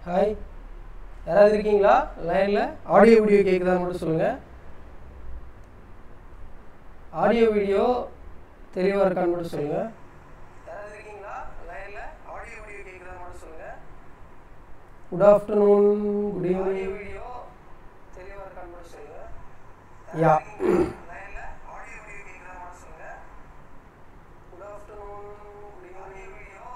hi யாராவது இருக்கீங்களா லைனில் ஆடியோ வீடியோ கேட்குதான்னு மட்டும் சொல்லுங்கள் ஆடியோ வீடியோ தெளிவாக இருக்கான்னு மட்டும் சொல்லுங்கள் யாராவது இருக்கீங்களா லைனில் ஆடியோ வீடியோ கேட்குதான்னு மட்டும் சொல்லுங்கள் good afternoon good evening video தெளிவாக இருக்கான்னு மட்டும் சொல்லுங்கள் யா ஆடியோ வீடியோ கேட்குதான்னு மட்டும் சொல்லுங்கள் good afternoon good evening video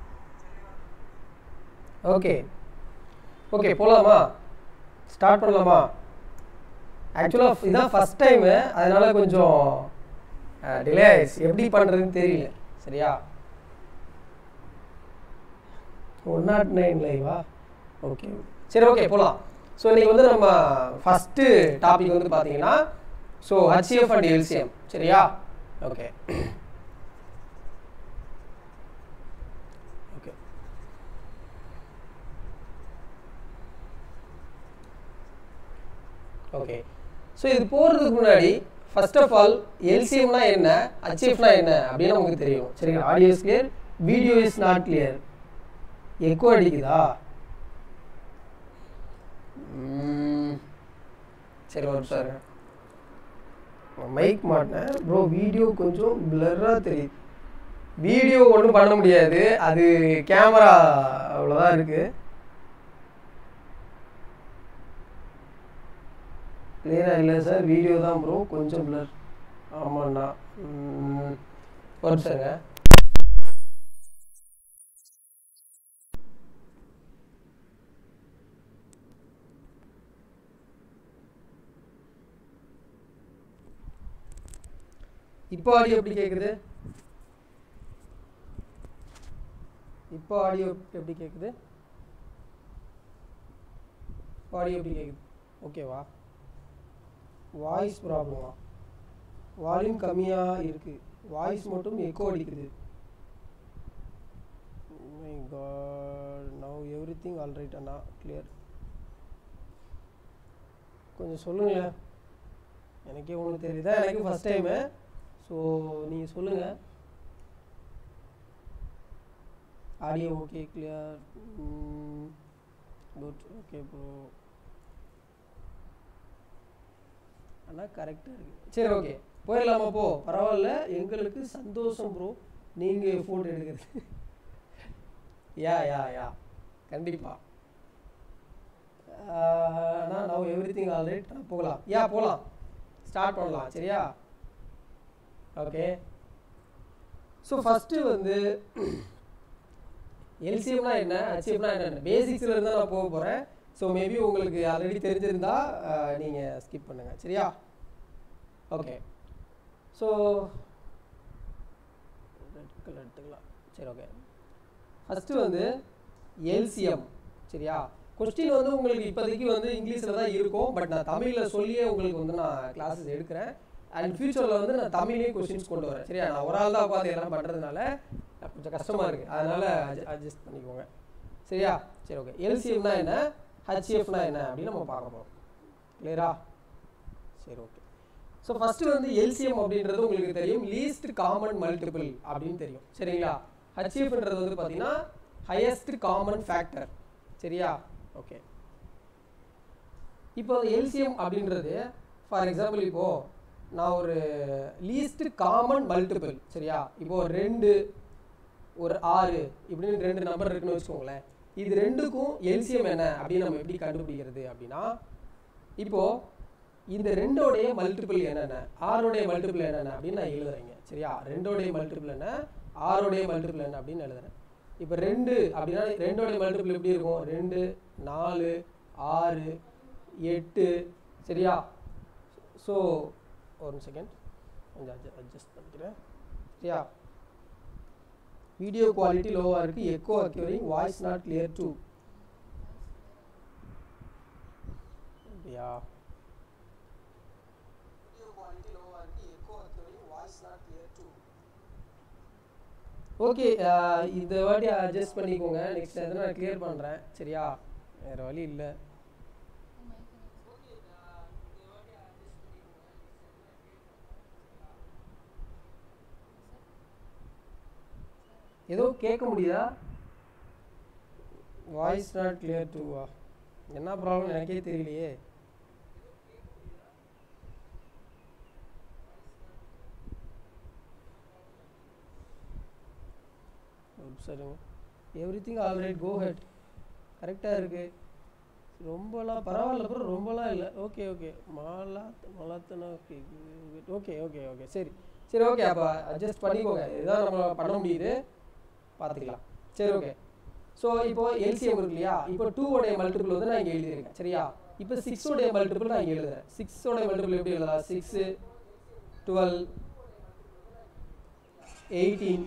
okay okay போகலாமா ஸ்டார்ட் பண்ணலாமா ஆக்சுவலாக இதான் ஃபஸ்ட் டைமு அதனால் கொஞ்சம் டிலே ஆயிடுச்சு எப்படி பண்ணுறதுன்னு தெரியல சரியா ஒன் நாட் நைன் லைவா ஓகே சரி ஓகே போகலாம் ஸோ இன்றைக்கி வந்து நம்ம ஃபஸ்ட்டு டாபிக் வந்து பார்த்தீங்கன்னா ஸோ ஹச்சிஎஃப் அண்ட் எல்சிஎம் சரியா ஓகே ஓகே ஓகே ஸோ இது போகிறதுக்கு முன்னாடி ஃபர்ஸ்ட் ஆஃப் ஆல் எல்சிஎம்னா என்ன ஹச்எஃப்னா என்ன அப்படின்னு நமக்கு தெரியும் சரிங்களா audio is clear video is not clear echo அடிக்குதா ம், சரி ஒரு சார் மைக் மாட்டினேன் ப்ரோ வீடியோ கொஞ்சம் பிளர்ராக தெரியுது வீடியோ ஒன்றும் பண்ண முடியாது அது கேமரா அவ்வளோதான் இருக்குது கிளியராக இல்லை சார் வீடியோ தான் ப்ரோ கொஞ்சம் பிளர் ஆமாண்ணா ம், ஒரு நிமிஷங்க இப்போ ஆடியோ எப்படி கேட்குது இப்போ ஆடியோ எப்படி கேட்குது ஆடியோ எப்படி கேட்குது ஓகேவா வாய்ஸ் ப்ராப்ளமா வால்யூம் கம்மியாக இருக்கு வாய்ஸ் மட்டும் எக்கோ அடிக்குது my god now everything all right அண்ணா கிளியர் கொஞ்சம் சொல்லுங்களேன் எனக்கே ஒன்றும் தெரியுதா எனக்கு ஃபஸ்ட் டைமு ஸோ நீங்கள் சொல்லுங்கள் audio okay clear good okay bro ஆனால் கரெக்டாக இருக்குது சரி ஓகே போயிடலாமா போ பரவாயில்ல எங்களுக்கு சந்தோஷம் ப்ரோ நீங்கள் ஃபோட்டோ எடுக்கிறது யா யா யா கண்டிப்பாக ஆனால் நான் எவ்ரி திங் ஆல்ரைட் போகலாம் யா போகலாம் ஸ்டார்ட் பண்ணலாம் சரியா ஓகே ஸோ ஃபஸ்ட்டு வந்து எல்சிஎம்னா என்ன ஹெச்எம்னா என்ன பேசிக்ஸில் இருந்தால் நான் போக போகிறேன் ஸோ மேபி உங்களுக்கு ஆல்ரெடி தெரிஞ்சிருந்தா நீங்கள் ஸ்கிப் பண்ணுங்கள் சரியா ஓகே ஸோ ரெட் கலர் எடுத்துக்கலாம் சரி ஓகே ஃபஸ்ட்டு வந்து எல்சிஎம் சரியா கொஸ்டின் வந்து உங்களுக்கு இப்போதைக்கு வந்து இங்கிலீஷில் தான் இருக்கும் பட் நான் தமிழில் சொல்லியே உங்களுக்கு வந்து நான் கிளாஸஸ் எடுக்கிறேன் அண்ட் ஃபியூச்சரில் வந்து நான் தமிழ்லேயும் கொஸ்டின்ஸ் கொண்டு வரேன் சரியா நான் ஒரு ஆள் தான் உட்காந்து எல்லாம் பண்ணுறதுனால கொஞ்சம் கஷ்டமாக இருக்குது அதனால் அட்ஜஸ்ட் பண்ணிக்கோங்க சரியா சரி ஓகே எல்சிஎம்னா என்ன ஹெச்எஃப்னா என்ன அப்படின்னு நம்ம பார்க்க போகிறோம் கிளியரா சரி ஓகே ஸோ ஃபஸ்ட்டு வந்து எல்சிஎம் அப்படின்றது உங்களுக்கு தெரியும் லீஸ்ட் காமன் மல்டிபிள் அப்படின்னு தெரியும் சரிங்களா ஹெச்எஃப்ன்றது வந்து பார்த்தீங்கன்னா ஹையஸ்ட் காமன் ஃபேக்டர் சரியா ஓகே இப்போ எல்சிஎம் அப்படின்றது ஃபார் எக்ஸாம்பிள் இப்போது நான் ஒரு லீஸ்ட் காமன் மல்டிபிள் சரியா இப்போ ஒரு ரெண்டு ஒரு ஆறு இப்படின்னு ரெண்டு நம்பர் இருக்குன்னு வச்சுக்கோங்களேன் இது ரெண்டுக்கும் எல்சிஎம் என்ன அப்படின்னு நம்ம எப்படி கண்டுபிடிக்கிறது அப்படின்னா இப்போ இந்த ரெண்டோடைய மல்டிபிள் என்னென்ன ஆரோடைய மல்டிபிள் என்னென்ன அப்படின்னு நான் எழுதுறேங்க சரியா ரெண்டோடைய மல்டிபிள் என்ன ஆரோடைய மல்டிபிள் என்ன அப்படின்னு எழுதுறேன் இப்போ ரெண்டு அப்படின்னா ரெண்டோடைய மல்டிபிள் எப்படி இருக்கும் ரெண்டு நாலு ஆறு எட்டு சரியா ஸோ ஒரு செகண்ட் கொஞ்சம் அட்ஜ அட்ஜஸ்ட் பண்ணிக்கிறேன் சரியா வீடியோ குவாலிட்டி லோவாக இருக்குது echo occurring voice not clear too அப்படியா ஓகே இந்த வாட்டி அட்ஜஸ்ட் பண்ணிக்கோங்க நெக்ஸ்ட் எதனா நான் கிளியர் பண்ணுறேன் சரியா வேறு வழி இல்லை ஏதோ கேட்க முடியுதா வாய்ஸ் நாட் கிளியர் டூவா என்ன ப்ராப்ளம் எனக்கே தெரியலையே சரிங்க everything all right go ahead கரெக்டாக இருக்குது ரொம்பலாம் பரவாயில்ல ப்ரோ ரொம்பலாம் இல்லை ஓகே ஓகே மலாத் மலாத்தனா ஓகே ஓகே ஓகே ஓகே சரி சரி ஓகே அப்போ அட்ஜஸ்ட் பண்ணிக்கோங்க இதுதான் நம்ம பண்ண முடியுது பார்த்துக்கலாம் சரி ஓகே ஸோ இப்போ எல்சிஎம் இருக்கு இல்லையா இப்போ டூவோடைய மல்டிபிள் வந்து நான் இங்கே எழுதியிருக்கேன் சரியா இப்போ சிக்ஸோடைய மல்டிபிள் நான் இங்கே எழுதுறேன் சிக்ஸோடைய மல்டிபிள் எப்படி எழுதலாம் சிக்ஸு டுவெல் எயிட்டீன்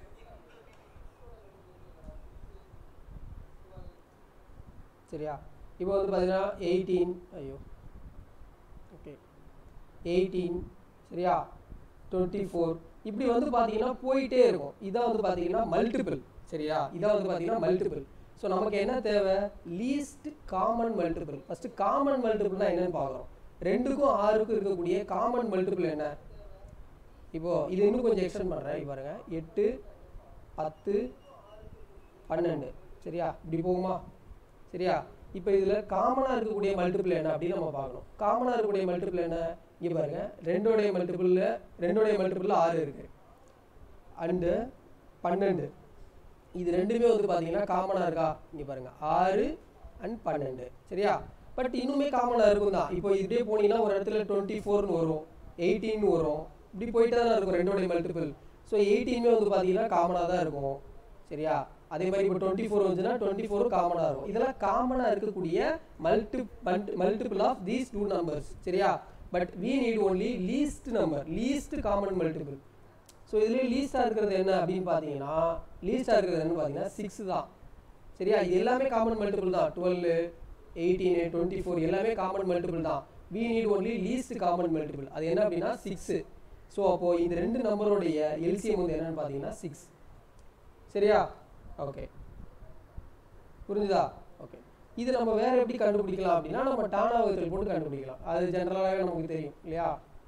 சரியா இப்போ வந்து பார்த்தீங்கன்னா எயிட்டீன் ஐயோ ஓகே எயிட்டீன் சரியா டுவெண்ட்டி ஃபோர் இப்படி வந்து பார்த்தீங்கன்னா போயிட்டே இருக்கும் இதான் வந்து பார்த்தீங்கன்னா மல்டிபிள் சரியா இதான் வந்து பார்த்தீங்கன்னா மல்டிபிள் ஸோ நமக்கு என்ன தேவை least common multiple first common மல்டிபிள்னா என்னன்னு பார்க்குறோம் ரெண்டுக்கும் ஆறுக்கும் இருக்கக்கூடிய காமன் மல்டிபிள் என்ன இப்போ இது இன்னும் கொஞ்சம் எக்ஸ்டெண்ட் பண்ணுறேன் இப்போ பாருங்க எட்டு பத்து பன்னெண்டு சரியா இப்படி போகுமா சரியா இப்போ இதில் காமனாக இருக்கக்கூடிய மல்டிபிள் என்ன அப்படின்னு நம்ம பார்க்கணும் காமனாக இருக்கக்கூடிய மல்டிபிள் என்ன இங்கே பாருங்க ரெண்டோடைய மல்டிபிளில் ரெண்டோடைய மல்டிபிளில் ஆறு இருக்குது அண்டு பன்னெண்டு இது ரெண்டுமே வந்து பார்த்தீங்கன்னா காமனாக இருக்கா இங்கே பாருங்க ஆறு அண்ட் பன்னெண்டு சரியா பட் இன்னுமே காமனாக இருக்கும் தான் இப்போ இப்படியே போனீங்கன்னா ஒரு இடத்துல டுவெண்ட்டி ஃபோர்னு வரும் எயிட்டீன் வரும் இப்படி போயிட்டு தான் இருக்கும் ரெண்டோடைய மல்டிபிள் ஸோ எயிட்டீனுமே வந்து பார்த்தீங்கன்னா காமனாக தான் இருக்கும் சரியா அதே மாதிரி இப்போ டுவெண்ட்டி ஃபோர் வந்துச்சுன்னா டுவெண்ட்டி ஃபோரும் காமனாக இருக்கும் இதெல்லாம் காமனாக இருக்கக்கூடிய multi multiple of these two numbers சரியா but we need only least number least common multiple so இதுலேயே லீஸ்டாக இருக்கிறது என்ன அப்படின்னு பார்த்தீங்கன்னா லீஸ்டாக இருக்கிறது என்னன்னு பார்த்தீங்கன்னா சிக்ஸ் தான் சரியா இது எல்லாமே காமன் மல்டிபிள் தான் டுவெல் எயிட்டீனு டுவெண்ட்டி ஃபோர் எல்லாமே காமன் மல்டிபிள் தான் we need only least common multiple அது என்ன அப்படின்னா சிக்ஸு ஸோ அப்போது இந்த ரெண்டு நம்பருடைய எல்சிஎம் வந்து என்னன்னு பார்த்தீங்கன்னா சிக்ஸ் சரியா ஓகே புரிஞ்சுதா ஓகே இது நம்ம வேற எப்படி கண்டுபிடிக்கலாம் அப்படின்னா நம்ம டானா வகுத்தல் போட்டு கண்டுபிடிக்கலாம் அது ஜென்ரலாகவே நமக்கு தெரியும் இல்லையா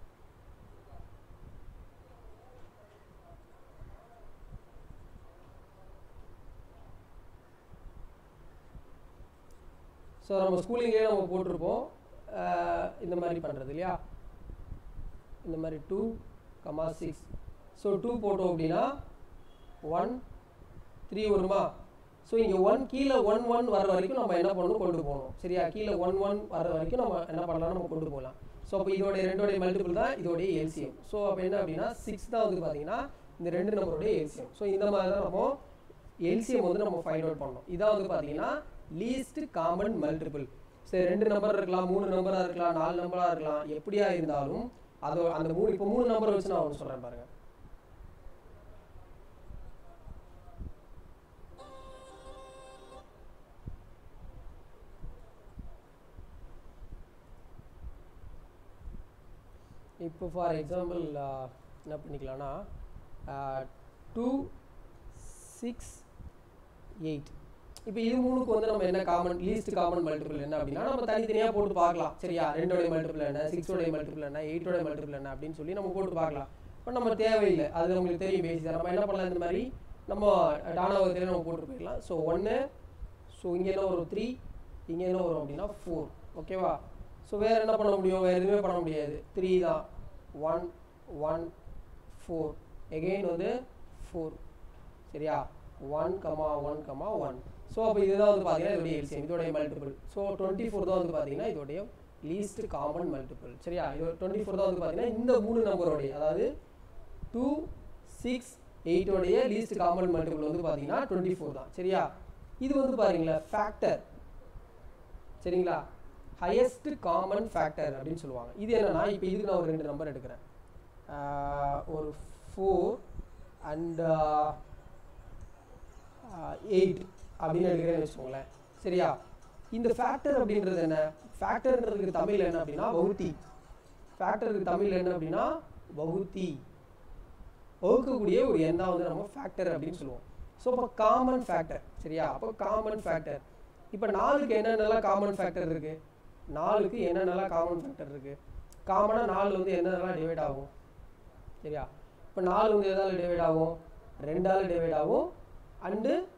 ஸோ நம்ம ஸ்கூலிங்கே நம்ம போட்டிருப்போம் அஹ் இந்த மாதிரி பண்ணுறது இல்லையா இந்த மாதிரி two comma six so two போட்டோம் அப்படின்னா ஒன் த்ரீ வருமா ஸோ இங்கே ஒன் கீழே ஒன் ஒன் வர வரைக்கும் நம்ம என்ன பண்ணணும் கொண்டு போகணும் சரியா கீழே ஒன் ஒன் வர வரைக்கும் நம்ம என்ன பண்ணலாம் நம்ம கொண்டு போகலாம் ஸோ அப்போ இதோடைய ரெண்டோடைய மல்டிபிள் தான் இதோடைய எல்சிஎம் ஸோ அப்போ என்ன அப்படின்னா சிக்ஸ் தான் வந்து பார்த்தீங்கன்னா இந்த ரெண்டு நம்பருடைய எல்சிஎம் ஸோ இந்த மாதிரி தான் நம்ம எல்சிஎம் வந்து நம்ம ஃபைண்ட் அவுட் பண்ணோம் இதான் வந்து பார்த்தீங்கன்னா லீஸ்ட் காமன் மல்டிபிள் சரி ரெண்டு நம்பர் இருக்கலாம் மூணு நம்பராக இருக்கலாம் நாலு நம்பராக இருக்கலாம் எப்படியா இருந்தாலும் அது அந்த மூணு இப்போ மூணு நம்பர் வச்சு நான் ஒன்று சொல்கிறேன் பாருங்க இப்போ ஃபார் எக்ஸாம்பிள் என்ன பண்ணிக்கலாம்னா டூ சிக்ஸ் எயிட் இப்போ இது மூணுக்கு வந்து நம்ம என்ன காமன் லீஸ்ட் காமன் மல்டிபிள் என்ன அப்படின்னா நம்ம தனித்தனியாக போட்டு பார்க்கலாம் சரியா ரெண்டோடைய மல்டிபிள் என்ன சிக்ஸோடைய மல்டிபிள் என்ன எயிட்டோட மல்டிபிள் என்ன அப்படின்னு சொல்லி நம்ம போட்டு பார்க்கலாம் இப்போ நம்ம தேவையில்லை அது உங்களுக்கு தெரியும் பேசிக் நம்ம என்ன பண்ணலாம் இந்த மாதிரி நம்ம டானாவகத்திலே நம்ம போட்டு போயிடலாம் ஸோ ஒன்று ஸோ இங்கே என்ன வரும் த்ரீ இங்கே என்ன வரும் அப்படின்னா ஃபோர் ஓகேவா ஸோ வேறு என்ன பண்ண முடியும் வேறு எதுவுமே பண்ண முடியாது த்ரீ தான் ஒன் ஒன் ஃபோர் எகெயின் வந்து ஃபோர் சரியா one comma one comma one so அப்போ இதுதான் வந்து பார்த்தீங்கன்னா இதோடைய எல்சிஎம் இதோடைய மல்டிபிள் ஸோ டுவெண்ட்டி ஃபோர் தான் வந்து பார்த்தீங்கன்னா இதோடைய லீஸ்ட் காமன் மல்டிபிள் சரியா இது டுவெண்ட்டி ஃபோர் தான் வந்து பார்த்தீங்கன்னா இந்த மூணு நம்பரோடைய அதாவது டூ சிக்ஸ் எயிட்டோடைய லீஸ்ட் காமன் மல்டிபிள் வந்து பார்த்தீங்கன்னா டுவெண்ட்டி ஃபோர் தான் சரியா இது வந்து பாருங்களேன் ஃபேக்டர் சரிங்களா ஹையஸ்ட் காமன் ஃபேக்டர் அப்படின்னு சொல்லுவாங்க இது என்னன்னா இப்போ இதுக்கு நான் ஒரு ரெண்டு நம்பர் எடுக்கிறேன் ஆஹ் ஒரு ஃபோர் அண்ட் எயிட் அப்படின்னு எடுக்கிறேன்னு வச்சுக்கோங்களேன் சரியா இந்த ஃபேக்டர் அப்படின்றது என்ன ஃபேக்டர்ன்றதுக்கு தமிழ் என்ன அப்படின்னா வகுத்தி ஃபேக்டருக்கு தமிழ் என்ன அப்படின்னா வகுத்தி வகுக்கக்கூடிய ஒரு எண்ணா வந்து நம்ம ஃபேக்டர் அப்படின்னு சொல்லுவோம் ஸோ அப்போ காமன் ஃபேக்டர் சரியா அப்போ காமன் ஃபேக்டர் இப்போ நாலுக்கு என்னென்னலாம் காமன் ஃபேக்டர் இருக்குது நாலுக்கு என்னென்னலாம் காமன் ஃபேக்டர் இருக்குது காமனாக நாலு வந்து என்னென்னலாம் டிவைட் ஆகும் சரியா இப்போ நாலு வந்து எதால் டிவைட் ஆகும் ரெண்டால் டிவைட் ஆகும் அண்டு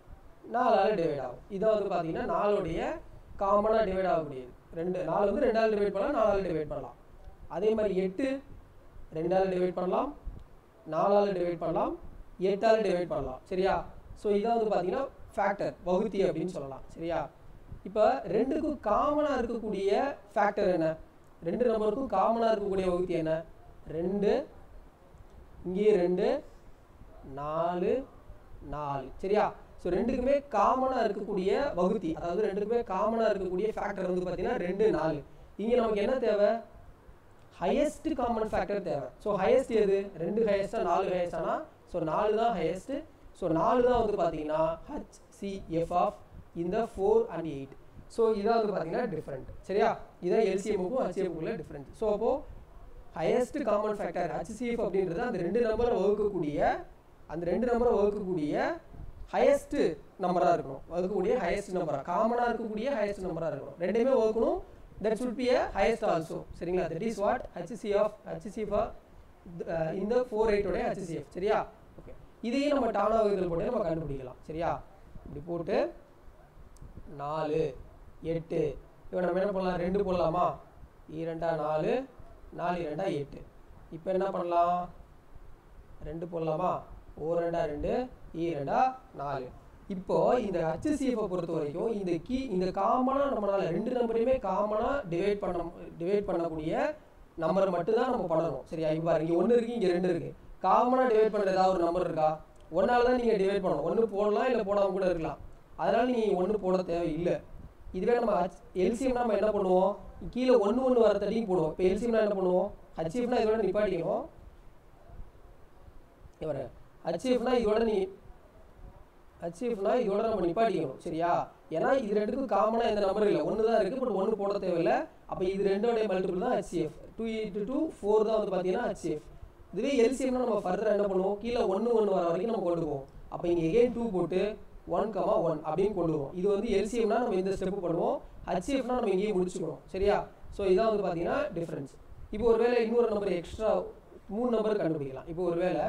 நாலால் டிவைட் ஆகும் இதான் வந்து பார்த்தீங்கன்னா நாலுடைய காமனாக டிவைட் ஆகக்கூடியது ரெண்டு நாலு வந்து ரெண்டால் டிவைட் பண்ணலாம் நாலால் டிவைட் பண்ணலாம் அதே மாதிரி எட்டு ரெண்டால் டிவைட் பண்ணலாம் நாலால் டிவைட் பண்ணலாம் எட்டால் டிவைட் பண்ணலாம் சரியா ஸோ இதான் வந்து பார்த்தீங்கன்னா ஃபேக்டர் வகுத்தி அப்படின்னு சொல்லலாம் சரியா இப்போ ரெண்டுக்கும் காமனாக இருக்கக்கூடிய ஃபேக்டர் என்ன ரெண்டு நம்பருக்கும் காமனாக இருக்கக்கூடிய வகுத்தி என்ன ரெண்டு இங்கே ரெண்டு நாலு நாலு சரியா ஸோ ரெண்டுக்குமே காமனாக இருக்கக்கூடிய வகுத்தி அதாவது ரெண்டுக்குமே காமனாக இருக்கக்கூடிய ஃபேக்டர் வந்து பார்த்தீங்கன்னா ரெண்டு நாலு இங்கே நமக்கு என்ன தேவை ஹையஸ்ட் காமன் ஃபேக்டர் தேவை ஸோ ஹையஸ்ட் எது ரெண்டு ஹையஸ்டா நாலு ஹையஸ்டானா ஸோ நாலு தான் ஹையஸ்ட் ஸோ நாலு தான் வந்து பார்த்தீங்கன்னா ஹச்சிஎஃப் ஆஃப் இந்த ஃபோர் அண்ட் எயிட் ஸோ இதான் வந்து பார்த்தீங்கன்னா டிஃப்ரெண்ட் சரியா இதான் எல்சிஎம்முக்கும் ஹச்சிஎஃப்க்குள்ள டிஃப்ரெண்ட் ஸோ அப்போது ஹையஸ்ட் காமன் ஃபேக்டர் ஹச்சிஎஃப் அப்படின்றது அந்த ரெண்டு நம்பரை வகுக்கக்கூடிய அந்த ரெண்டு நம்பரை வகுக்கக்கூடிய ஹையஸ்ட் நம்பராக இருக்கணும் வகுக்கக்கூடிய ஹையஸ்ட் நம்பராக காமனாக இருக்கக்கூடிய ஹையஸ்ட் நம்பராக இருக்கணும் ரெண்டுமே வகுக்கணும் that should be a highest also சரிங்களா that is what HCF of HCF இந்த ஃபோர் எயிட்டோடைய ஹச்சிசிஎஃப் சரியா ஓகே இதையும் நம்ம டானா வகுதல் போட்டு நம்ம கண்டுபிடிக்கலாம் சரியா இப்படி போட்டு நாலு எட்டு இப்போ நம்ம என்ன பண்ணலாம் ரெண்டு போடலாமா இரண்டா நாலு நாலு இரண்டா எட்டு இப்போ என்ன பண்ணலாம் ரெண்டு போடலாமா ஓ ரெண்டா ரெண்டு ஈ ரெண்டா நாலு இப்போ இந்த ஹச்சிசிஎஃப் பொறுத்த வரைக்கும் இந்த கீ இந்த காமனாக நம்மளால ரெண்டு நம்பரையுமே காமனாக டிவைட் பண்ண டிவைட் பண்ணக்கூடிய நம்பர் மட்டும் தான் நம்ம பண்ணணும் சரியா இப்போ பாருங்க இங்கே ஒன்று இருக்கு இங்கே ரெண்டு இருக்கு காமனாக டிவைட் பண்ணுற ஏதாவது ஒரு நம்பர் இருக்கா ஒன்னால தான் நீங்கள் டிவைட் பண்ணணும் ஒன்று போடலாம் இல்லை போடாமல் கூட இருக்கலாம் அதனால நீங்கள் ஒன்று போட தேவையில்லை இதுவே நம்ம எல்சிஎம் நம்ம என்ன பண்ணுவோம் கீழே ஒன்று ஒன்று வர தட்டியும் போடுவோம் இப்போ எல்சிஎம்னா என்ன பண்ணுவோம் ஹச்சிஎஃப்னா இதோட நிப்பாட்டிக்கணும் இவர ஹச்சிஎஃப்னா இதோட நீ ஹச்சிஎஃப்னா இதோட நம்ம நிப்பாட்டிக்கணும் சரியா ஏன்னா இது ரெண்டுக்கும் காமனாக எந்த நம்பர் இல்லை ஒன்று தான் இருக்குது பட் ஒன்று போட தேவையில்லை அப்போ இது ரெண்டோடைய மல்டிபிள் தான் HCF two into two four தான் வந்து பார்த்தீங்கன்னா ஹச்சிஎஃப் இதுவே எல்சிஎம்னா நம்ம ஃபர்தர் என்ன பண்ணுவோம் கீழே ஒன்று ஒன்று வர வரைக்கும் நம்ம கொண்டு போவோம் அப்போ இங்கே எகெயின் டூ போட்டு ஒன் கமா ஒன் அப்படின்னு கொண்டு வருவோம் இது வந்து எல்சிஎம்னா நம்ம இந்த ஸ்டெப் பண்ணுவோம் ஹச்சிஎஃப்னா நம்ம இங்கேயே முடிச்சுக்கணும் சரியா ஸோ இதான் வந்து பார்த்தீங்கன்னா டிஃப்ரென்ஸ் இப்போ ஒருவேளை இன்னொரு நம்பர் எக்ஸ்ட்ரா மூணு நம்பர் கண்டுபிடிக்கலாம் இப்போ ஒருவேளை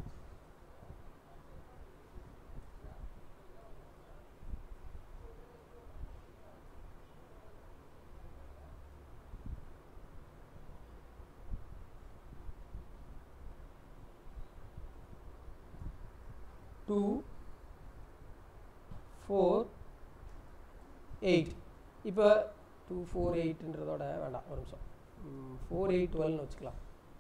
டூ ஃபோர் எயிட் இப்போ டூ ஃபோர் எயிட்ன்றதோட வேண்டாம் ஒரு நிமிஷம் ஃபோர் எயிட் டுவெல்னு வச்சுக்கலாம்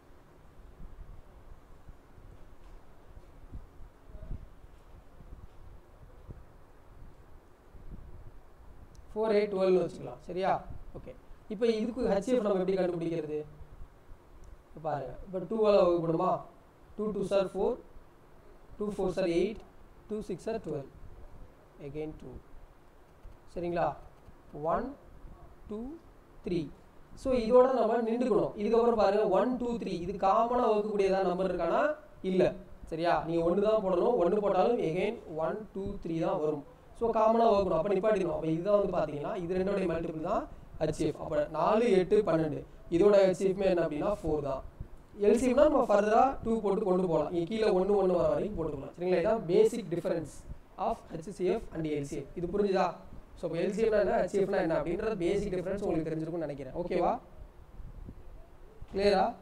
ஃபோர் எயிட் டுவெல்னு வச்சுக்கலாம் சரியா ஓகே இப்போ இதுக்கு ஹெச்எஃப் நம்ம எப்படி கண்டுபிடிக்கிறது இப்போ பாருங்க இப்போ டூவால் வகுப்படுமா two two sir four two four sir eight two six sir twelve again two சரிங்களா ஒன் டூ த்ரீ ஸோ இதோட நம்ம நின்றுக்கணும் இதுக்கப்புறம் பாருங்க ஒன் டூ த்ரீ இது காமனாக வகுக்கக்கூடியதான் நம்பர் இருக்கானா இல்லை சரியா நீங்கள் ஒன்று தான் போடணும் ஒன்று போட்டாலும் எகெயின் ஒன் டூ த்ரீ தான் வரும் ஸோ காமனாக வகுக்கணும் அப்போ நிப்பாட்டிக்கணும் அப்போ இதுதான் வந்து பார்த்தீங்கன்னா இது ரெண்டோடைய மல்டிபிள் தான் ஹெச்எஃப் அப்போ நாலு எட்டு பன்னெண்டு இதோட ஹெச்எஃப்மே என்ன அப்படின்னா ஃபோர் தான் எல்சிஎம்னா நம்ம ஃபர்தராக டூ போட்டு கொண்டு போகலாம் இங்கே கீழே ஒன்று ஒன்று வர வரைக்கும் போட்டுக்கலாம் சரிங்களா இதான் basic difference of HCF and LCF இது புரிஞ்சுதா ஸோ இப்போ எல்சிஎஃப்னா என்ன ஹெச்எஃப்னா என்ன அப்படின்றது பேசிக் டிஃபரன்ஸ் உங்களுக்கு தெரிஞ்சிருக்கும்னு நினைக்கிறேன் ஓகேவா கிளியரா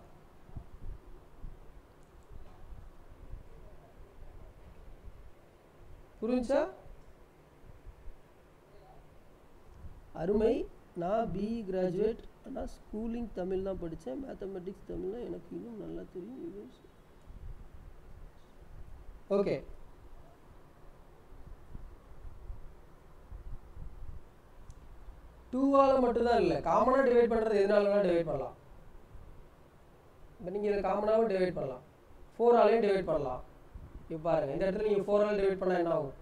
புரிஞ்சா அருமை நான் பி கிராஜுவேட் ஆனால் ஸ்கூலிங் தமிழ் தான் படித்தேன் மேத்தமெட்டிக்ஸ் தமிழ்னா எனக்கு இன்னும் நல்லா தெரியும் ஓகே டூவால் மட்டும்தான் இல்லை காமனாக டிவைட் பண்ணுறது எதனாலலாம் டிவைட் பண்ணலாம் இப்போ நீங்கள் இதை காமனாகவும் டிவைட் பண்ணலாம் ஃபோராலையும் டிவைட் பண்ணலாம் இப்போ பாருங்கள் இந்த இடத்துல நீங்கள் ஃபோரால் டிவைட் பண்ணால் என்ன ஆகும்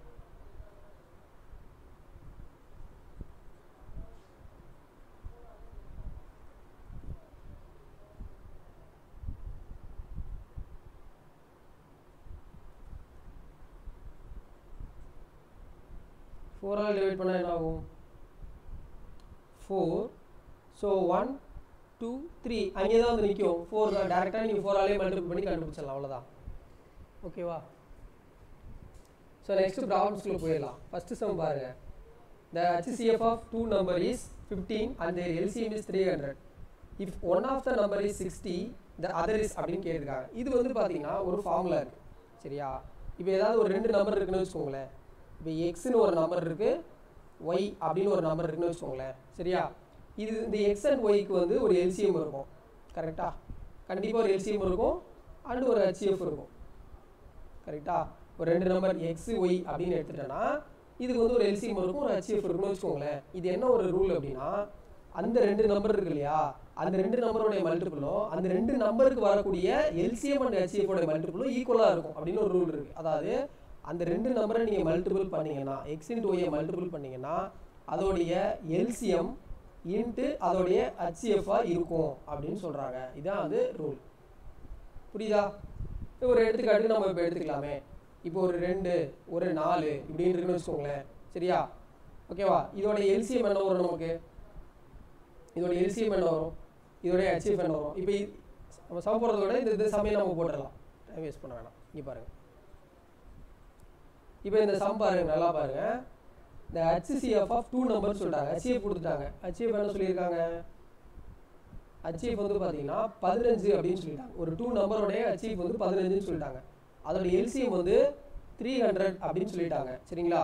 ஃபோரால் டிவைட் பண்ணால் என்ன ஆகும் four so one two three அங்கே தான் வந்து நிற்கும் ஃபோர் தான் டேரெக்டாக நீங்கள் ஃபோராலே மல்டிபிள் பண்ணி கண்டுபிடிச்சிடலாம் அவ்வளோதான் ஓகேவா ஸோ நெக்ஸ்ட் ப்ராப்ளம்ஸ்குள்ளே போயிடலாம் ஃபஸ்ட்டு சம் பாருங்க the HCF of two number is fifteen and their LCM is three hundred if one of the number is sixty the other is அப்படின்னு கேட்டிருக்காங்க இது வந்து பார்த்தீங்கன்னா ஒரு ஃபார்முலா இருக்குது சரியா இப்போ ஏதாவது ஒரு ரெண்டு நம்பர் இருக்குன்னு வச்சுக்கோங்களேன் இப்போ எக்ஸ்னு ஒரு நம்பர் இருக்குது ஒய் அப்படின்னு ஒரு நம்பர் இருக்குன்னு வச்சுக்கோங்களேன் சரியா இது இந்த எக்ஸ் அண்ட் ஒய்க்கு வந்து ஒரு எல்சிஎம் இருக்கும் கரெக்டாக கண்டிப்பாக ஒரு எல்சிஎம் இருக்கும் அண்ட் ஒரு ஹெச்எஃப் இருக்கும் கரெக்டா ஒரு ரெண்டு நம்பர் எக்ஸ் ஒய் அப்படின்னு எடுத்துட்டேன்னா இதுக்கு வந்து ஒரு எல்சிஎம் இருக்கும் ஒரு ஹெச்எஃப் இருக்குன்னு வச்சுக்கோங்களேன் இது என்ன ஒரு ரூல் அப்படின்னா அந்த ரெண்டு நம்பர் இருக்கு இல்லையா அந்த ரெண்டு நம்பருடைய மல்டிபிளும் அந்த ரெண்டு நம்பருக்கு வரக்கூடிய எல்சிஎம் அண்ட் ஹெச்எஃப் உடைய மல்டிபிளும் ஈக்குவலாக இருக்கும் அப்படின்னு ஒரு ரூல் இருக்கு அதாவது அந்த ரெண்டு நம்பரை நீங்கள் மல்டிபிள் பண்ணீங்கன்னா எக்ஸ் இன்ட்டு ஒய்யை மல்டிபிள் பண்ணீங்கன்னா அதோடைய எல்சிஎம் இன்ட்டு அதோடைய ஹெச்எஃபாக இருக்கும் அப்படின்னு சொல்கிறாங்க இதான் அது ரூல் புரியுதா ஒரு எடுத்துக்காட்டு நம்ம இப்போ எடுத்துக்கலாமே இப்போ ஒரு ரெண்டு ஒரு நாலு இப்படின்னு இருக்குன்னு வச்சுக்கோங்களேன் சரியா ஓகேவா இதோட எல்சிஎம் என்ன வரும் நமக்கு இதோட எல்சிஎம் என்ன வரும் இதோட ஹெச்எஃப் என்ன வரும் இப்போ இ- நம்ம சம போடுறத விட இந்த இது சமையல் நம்ம போட்டுடலாம் டைம் வேஸ்ட் பண்ண வேணாம் இங்கே பாருங்க இப்போ இந்த சம் பாருங்க நல்லா பாருங்க இந்த ஹச்சிசிஎஃப் ஆஃப் டூ நம்பர் சொல்லிட்டாங்க ஹச்சிஎஃப் கொடுத்துட்டாங்க ஹச்சிஎஃப் என்ன சொல்லியிருக்காங்க அச்சீவ் வந்து பார்த்தீங்கன்னா பதினஞ்சு அப்படின்னு சொல்லிட்டாங்க ஒரு டூ நம்பரோடைய அச்சீவ் வந்து பதினஞ்சுன்னு சொல்லிட்டாங்க அதோட எல்சிஎம் வந்து த்ரீ ஹண்ட்ரட் அப்படின்னு சொல்லிட்டாங்க சரிங்களா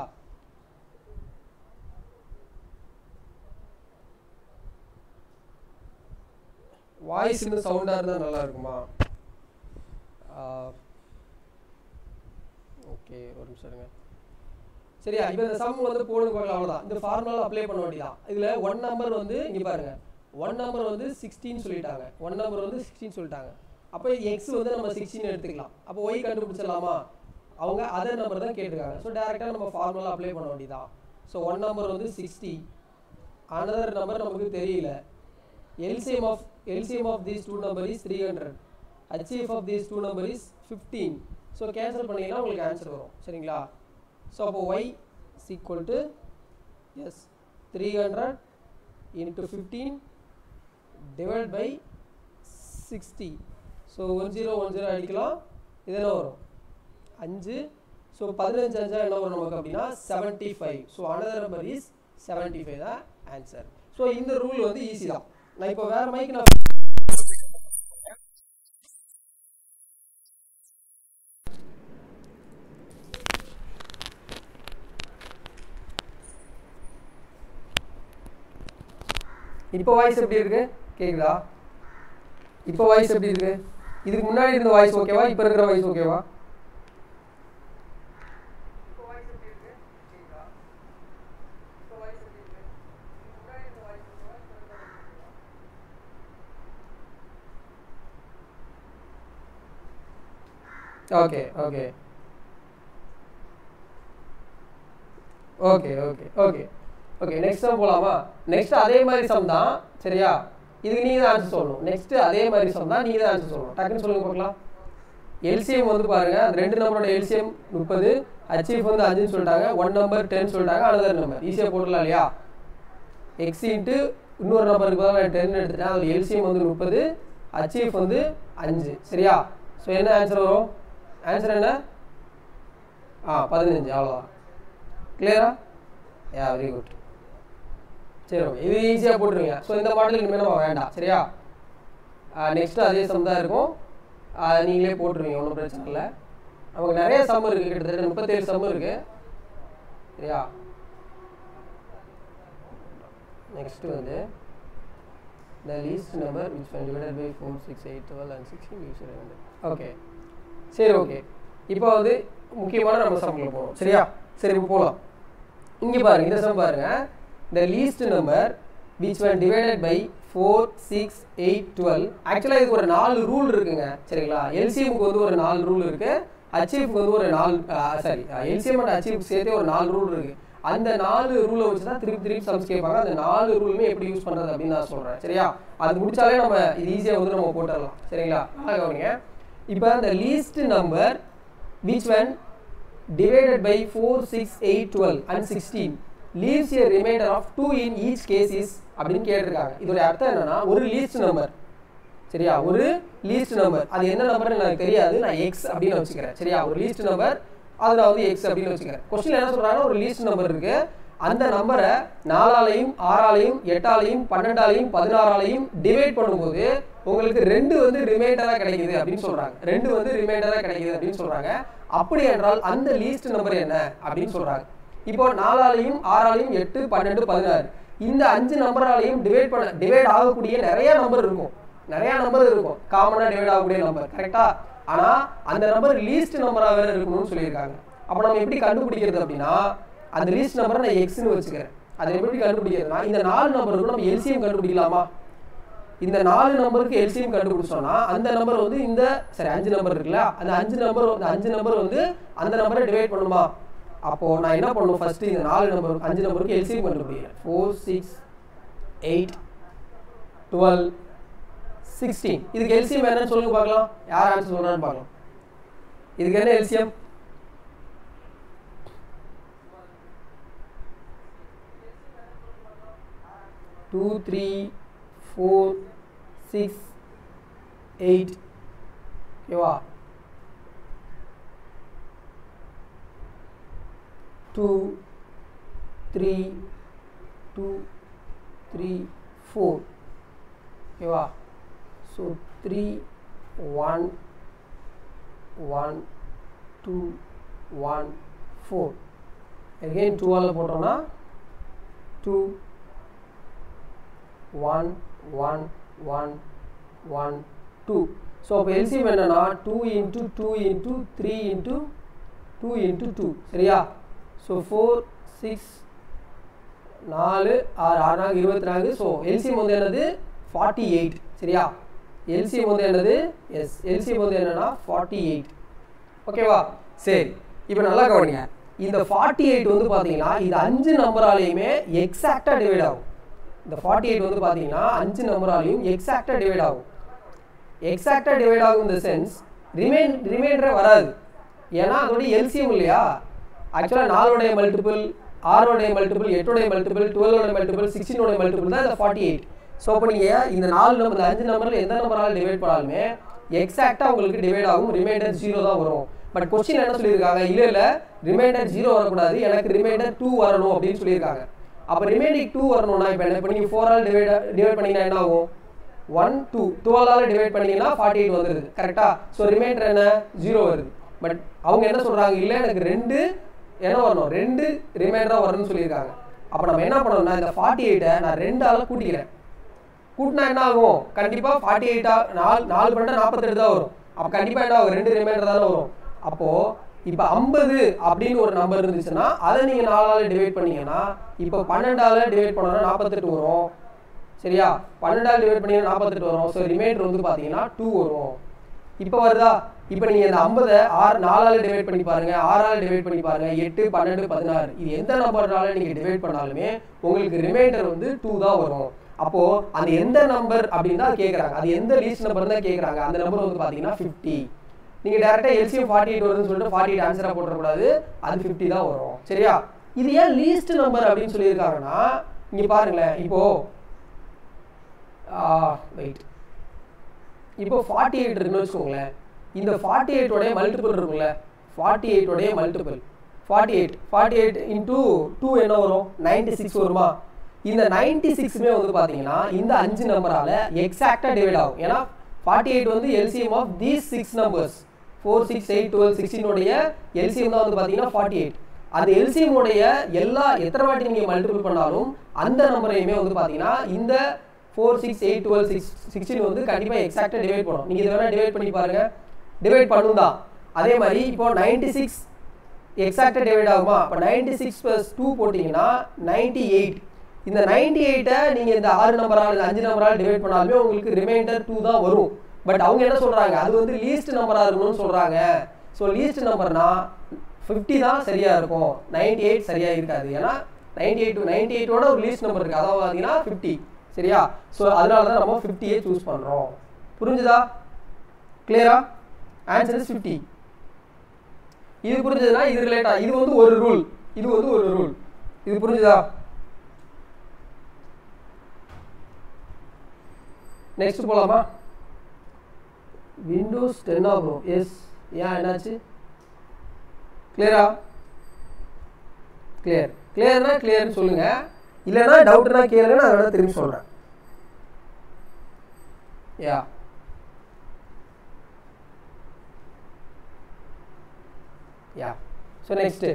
வாய்ஸ் இன்னும் சவுண்டாக இருந்தால் நல்லா இருக்குமா ஓகே ஒரு நிமிஷம் இருங்க சரியா இப்போ இந்த சம் வந்து போடுங்க பார்க்கலாம் அவ்வளோதான் இந்த ஃபார்முலா அப்ளை பண்ண வேண்டியதான் இதில் ஒன் நம்பர் வந்து இங்கே பாருங்க ஒன் நம்பர் வந்து சிக்ஸ்டீன் சொல்லிட்டாங்க ஒன் நம்பர் வந்து சிக்ஸ்டீன் சொல்லிட்டாங்க அப்போ எக்ஸ் வந்து நம்ம சிக்ஸ்டீன் எடுத்துக்கலாம் அப்போ ஒய் கண்டுபிடிச்சிடலாமா அவங்க அதர் நம்பர் தான் கேட்டிருக்காங்க ஸோ டேரெக்டாக நம்ம ஃபார்முலா அப்ளை பண்ண வேண்டியதான் ஸோ ஒன் நம்பர் வந்து சிக்ஸ்டி அனதர் நம்பர் நமக்கு தெரியல LCM of LCM of these two number is 300 HCF of these two number is 15 so cancel பண்ணீங்கன்னா உங்களுக்கு ஆன்சர் வரும் சரிங்களா ஸோ அப்போ y is equal to is three hundred into fifteen divide by sixty so one zero one zero அடிக்கலாம் இது என்ன வரும் அஞ்சு ஸோ பதினஞ்சு அஞ்சா என்ன வரும் நமக்கு அப்படின்னா seventy five so another number is seventy five தான் ஆன்சர் ஸோ இந்த ரூல் வந்து ஈஸி தான் நான் இப்போ வேற மைக்கு நான் இப்போ வாய்ஸ் எப்படி இருக்கு கேக்குதா இப்போ வாய்ஸ் எப்படி இருக்கு இதுக்கு முன்னாடி இருந்த வாய்ஸ் ஓகேவா இப்போ இருக்கிற வாய்ஸ் ஓகேவா okay okay okay okay okay okay next sum போலாமா நெக்ஸ்ட் அதே மாதிரி சம் தான் சரியா இதுக்கு நீங்க தான் ஆன்சர் சொல்லணும் நெக்ஸ்ட் அதே மாதிரி சம் தான் நீங்க தான் ஆன்சர் சொல்லணும் டக்குன்னு சொல்லுங்க பார்க்கலாம் எல்சிஎம் வந்து பாருங்க அந்த ரெண்டு நம்பரோட எல்சிஎம் முப்பது அச்சீவ் வந்து அஞ்சுன்னு சொல்லிட்டாங்க ஒன் நம்பர் டென் சொல்லிட்டாங்க அனதர் நம்பர் ஈஸியாக போட்டுடலாம் இல்லையா எக்ஸ் இன்ட்டு இன்னொரு நம்பருக்கு பதிலாக நான் டென் எடுத்துட்டேன் அதோட எல்சிஎம் வந்து முப்பது அச்சீவ் வந்து அஞ்சு சரியா ஸோ என்ன ஆன்சர் வரும் ஆன்சர் என்ன ஆ பதினஞ்சு அவ்வளோதான் கிளியரா யா வெரி குட் சரி ஓகே இது ஈஸியாக போட்டுருங்க ஸோ இந்த மாடல் இனிமேல் நம்ம வேண்டாம் சரியா நெக்ஸ்ட்டு அதே சம் தான் இருக்கும் ஆ, நீங்களே போட்டுருவீங்க ஒன்றும் பிரச்சனை இல்லை நமக்கு நிறைய சம் இருக்குது கிட்டத்தட்ட முப்பத்தேழு சம் இருக்குது சரியா நெக்ஸ்ட் வந்து the least number which when divided by 4 6 8 12 and 16 gives you 11 okay சரி ஓகே இப்போ வந்து முக்கியமான நம்ம சம்மில் போகணும் சரியா சரி இப்போ போகலாம் இங்கே பாருங்க இந்த சம் பாருங்க the least number which when divided by 4 6 8 12 ஆக்சுவலாக இதுக்கு ஒரு நாலு ரூல் இருக்குங்க சரிங்களா எல்சிஎம்க்கு வந்து ஒரு நாலு ரூல் இருக்கு அச்சீவ்க்கு வந்து ஒரு நாலு சாரி எல்சிஎம் அண்ட் அச்சீவ் சேர்த்தே ஒரு நாலு ரூல் இருக்கு அந்த நாலு ரூலை வச்சு தான் திருப்பி திருப்பி சம்ஸ் கேட்பாங்க அந்த நாலு ரூலுமே எப்படி யூஸ் பண்றது அப்படின்னு நான் சொல்றேன் சரியா அது முடிச்சாலே நம்ம இது ஈஸியாக வந்து நம்ம போட்டுடலாம் சரிங்களா நல்லா கவனிங்க இப்போ அந்த least number which one divided by 4, 6, 8, 12 and 16 leaves a remainder of 2 in each case is அப்படின்னு கேட்டிருக்காங்க இதோட அர்த்தம் என்னன்னா ஒரு லீஸ்ட் நம்பர் சரியா ஒரு லீஸ்ட் நம்பர் அது என்ன நம்பர்னு எனக்கு தெரியாது நான் எக்ஸ் அப்படின்னு வச்சுக்கிறேன் சரியா ஒரு லீஸ்ட் நம்பர் அது நான் வந்து எக்ஸ் அப்படின்னு வச்சுக்கிறேன் கொஸ்டின் என்ன சொல்றாங்கன்னா ஒரு லீஸ்ட் நம்பர் இருக்கு அந்த நம்பரை நாலாலையும் ஆறாலையும் எட்டாலையும் பன்னெண்டாலையும் பதினாறாலையும் டிவைட் பண்ணும்போது உங்களுக்கு ரெண்டு வந்து ரிமைண்டரா கிடைக்குது அப்படின்னு சொல்றாங்க ரெண்டு வந்து ரிமைண்டரா கிடைக்குது அப்படின்னு சொல்றாங்க அப்படி என்றால் அந்த லீஸ்ட் நம்பர் என்ன அப்படின்னு சொல்றாங்க இப்போ நாலாலையும் ஆறாலையும் எட்டு பன்னெண்டு பதினாறு இந்த அஞ்சு நம்பராலையும் டிவைட் பண்ண டிவைட் ஆகக்கூடிய நிறைய நம்பர் இருக்கும் நிறைய நம்பர் இருக்கும் காமனா டிவைட் ஆகக்கூடிய நம்பர் கரெக்டா ஆனா அந்த நம்பர் லீஸ்ட் நம்பரா வேற இருக்கணும்னு சொல்லியிருக்காங்க அப்ப நம்ம எப்படி கண்டுபிடிக்கிறது அப்படின்னா அந்த லீஸ்ட் நம்பரை நான் எக்ஸ்னு வச்சுக்கிறேன் அதை எப்படி கண்டுபிடிக்கிறதுனா இந்த நாலு நம்பருக்கு நம்ம எல்சிஎம் கண்டுபிடிக்கலாமா இந்த நாலு நம்பருக்கு எல்சிஎம் கண்டுபிடிச்சோம்னா அந்த நம்பர் வந்து இந்த சரி அஞ்சு நம்பர் இருக்குல்ல அந்த அஞ்சு நம்பர் அந்த அஞ்சு நம்பர் வந்து அந்த நம்பரை டிவைட் பண்ணுமா அப்போ நான் என்ன பண்ணணும் ஃபர்ஸ்ட் இந்த நாலு நம்பர் அஞ்சு நம்பருக்கு எல்சிஎம் கண்டுபிடிக்கிறேன் four six eight twelve sixteen இதுக்கு எல்சிஎம் என்னன்னு சொல்லுங்க பார்க்கலாம் யார் ஆன்சர் சொல்றான்னு பார்க்கலாம் இதுக்கு என்ன LCM two three four six eight ஓகேவா two three two three four ஓகேவா so three one one two one four again டூவால் போட்டோம்னா two one one one one two so அப்போ எல்சிஎம் என்னன்னா two into two into three into two into two சரியா so four six நாலு ஆறு ஆறு நாலு இருபத்தி நாலு ஸோ எல்சிஎம் வந்து என்னது ஃபார்ட்டி எயிட் சரியா எல்சிஎம் வந்து என்னது எஸ் எல்சிஎம் வந்து என்னன்னா ஃபார்ட்டி எயிட் ஓகேவா சரி இப்போ நல்லா கவனிங்க இந்த ஃபார்ட்டி எயிட் வந்து பார்த்தீங்கன்னா இது அஞ்சு நம்பராலையுமே எக்ஸாக்டாக டிவைட் ஆகும் இந்த ஃபார்ட்டி எயிட் வந்து பார்த்தீங்கன்னா அஞ்சு நம்பராலையும் எக்ஸாக்டாக டிவைட் ஆகும் எக்ஸாக்டாக டிவைட் ஆகும் இந்த சென்ஸ் ரிமைன் ரிமைண்டரே வராது ஏன்னா அதோட எல்சிஎம் இல்லையா ஆக்சுவலாக நாலோடைய மல்டிபிள் ஆறோடைய மல்டிபிள் எட்டோடைய மல்டிபிள் டுவெலோட மல்டிபிள் சிக்ஸ்டீனோட மல்டிபிள் தான் இந்த ஃபார்ட்டி எயிட் ஸோ அப்போ நீங்கள் இந்த நாலு நம்பர் இந்த அஞ்சு நம்பரில் எந்த நம்பரால் டிவைட் பண்ணாலுமே எக்ஸாக்டாக உங்களுக்கு டிவைட் ஆகும் ரிமைண்டர் ஜீரோ தான் வரும் பட் கொஸ்டின் என்ன சொல்லியிருக்காங்க இல்லை இல்லை ரிமைண்டர் ஜீரோ வரக்கூடாது எனக்கு ரிமைண்டர் டூ வரணும் அப்படின்னு சொல்லியிருக்காங்க அப்போ ரிமைண்டிங் டூ வரணும்னா இப்போ என்ன இப்போ நீங்கள் ஃபோரால் டிவைட் டிவைட் பண்ணிங்கன்னா என்ன ஆகும் ஒன் டூ டுவெல்லால் டிவைட் பண்ணீங்கன்னா ஃபார்ட்டி எயிட் வந்துருது கரெக்டா ஸோ ரிமைண்டர் என்ன ஜீரோ வருது பட் அவங்க என்ன சொல்கிறாங்க இல்லை எனக்கு ரெண்டு என்ன வரணும் ரெண்டு ரிமைண்டராக வரணும்னு சொல்லியிருக்காங்க அப்போ நம்ம என்ன பண்ணணும்னா இந்த ஃபார்ட்டி எயிட்டை நான் ரெண்டால் கூட்டிக்கிறேன் கூட்டினா என்ன ஆகும் கண்டிப்பாக ஃபார்ட்டி எயிட்டா நாலு நாலு பண்ணால் நாற்பத்தெட்டு தான் வரும் அப்போ கண்டிப்பாக என்ன ஆகும் ரெண்டு ரிமைண்டர் தானே வரும் அப்போது இப்போ ஐம்பது அப்படின்னு ஒரு நம்பர் இருந்துச்சுன்னா அதை நீங்கள் நாலால் டிவைட் பண்ணீங்கன்னா இப்போ பன்னெண்டால் டிவைட் பண்ணோன்னா நாற்பத்தெட்டு வரும் சரியா பன்னெண்டால் டிவைட் பண்ணீங்கன்னா நாற்பத்தெட்டு வரும் ஸோ ரிமைண்டர் வந்து பார்த்தீங்கன்னா டூ வரும் இப்போ வருதா இப்போ நீங்கள் இந்த ஐம்பதை ஆறு நாலால் டிவைட் பண்ணி பாருங்க ஆறால் டிவைட் பண்ணி பாருங்க எட்டு பன்னெண்டு பதினாறு இது எந்த நம்பர்னால நீங்கள் டிவைட் பண்ணாலுமே உங்களுக்கு ரிமைண்டர் வந்து டூ தான் வரும் அப்போ அந்த எந்த நம்பர் அப்படின்னு தான் கேட்குறாங்க அது எந்த லீஸ்ட் நம்பர் தான் கேட்குறாங்க அந்த நம்பர் வந்து பார்த்தீங்கன்னா ஃபிஃப்டி நீங்க டேரக்டா எல்சிஎம் ஃபார்ட்டி எயிட் வருதுன்னு சொல்லிட்டு ஃபார்ட்டி எயிட் ஆன்சரா போட்டுறக்கூடாது அது ஃபிஃப்டி தான் வரும் சரியா இது ஏன் லீஸ்ட் நம்பர் அப்படின்னு சொல்லியிருக்காங்கன்னா இங்க பாருங்களேன் இப்போ வெயிட் இப்போ ஃபார்ட்டி எயிட் இருக்குன்னு வச்சுக்கோங்களேன் இந்த ஃபார்ட்டி எயிட்டோடைய மல்டிபிள் இருக்கும்ல ஃபார்ட்டி எயிட்டோடைய multiple forty eight forty eight into two என்ன வரும் நைன்டி சிக்ஸ் வருமா இந்த நைன்டி சிக்ஸுமே வந்து பார்த்தீங்கன்னா இந்த அஞ்சு நம்பரால எக்ஸாக்டாக டிவைட் ஆகும் ஏன்னா ஃபார்ட்டி எயிட் வந்து LCM of these six numbers four six eight twelve சிக்ஸ்டீனுடைய எல்சிஎம் தான் வந்து பார்த்தீங்கன்னா ஃபார்ட்டி எயிட் அந்த எல்சிஎம் உடைய எல்லா எத்தனை வாட்டி நீங்கள் மல்டிபிள் பண்ணாலும் அந்த நம்பரையுமே வந்து பார்த்தீங்கன்னா இந்த four six eight twelve six sixteen வந்து கண்டிப்பாக எக்ஸாக்டாக டிவைட் பண்ணும் நீங்கள் இதை வேணால் டிவைட் பண்ணி பாருங்க டிவைட் பண்ணும் தான் அதே மாதிரி இப்போ நைன்டி சிக்ஸ் எக்ஸாக்டாக டிவைட் ஆகுமா இப்போ நைன்டி சிக்ஸ் ப்ளஸ் டூ போட்டிங்கன்னா நைன்டி எயிட் இந்த நைன்டி எயிட்டை நீங்கள் இந்த ஆறு நம்பரால் இந்த அஞ்சு நம்பரால் டிவைட் பண்ணாலுமே உங்களுக்கு ரிமைண்டர் டூ தான் வரும் பட் அவங்க என்ன சொல்கிறாங்க அது வந்து லீஸ்ட் நம்பராக இருக்கணும்னு சொல்கிறாங்க ஸோ லீஸ்ட் நம்பர்னா ஃபிஃப்டி தான் சரியாக இருக்கும் நைன்டி எயிட் சரியாக இருக்காது ஏன்னா நைன்டி எயிட் நைன்டி எயிட்டோட ஒரு லீஸ்ட் நம்பர் இருக்குது அதாவது பார்த்தீங்கன்னா ஃபிஃப்டி சரியா ஸோ அதனால தான் நம்ம ஃபிஃப்டியே சூஸ் பண்ணுறோம் புரிஞ்சுதா கிளியரா ஆன்சர் இஸ் ஃபிஃப்டி இது புரிஞ்சதுன்னா இது ரிலேட்டா இது வந்து ஒரு ரூல் இது வந்து ஒரு ரூல் இது புரிஞ்சுதா நெக்ஸ்ட் போலாமா விண்டோஸ் டென் ஆகும் எஸ் ஏன் என்னாச்சு கிளியரா கிளியர் கிளியர்னா கிளியர்னு சொல்லுங்க இல்லைன்னா டவுட்னா கேளுங்க நான் வேணா திரும்பி சொல்கிறேன் யா யா ஸோ நெக்ஸ்ட்டு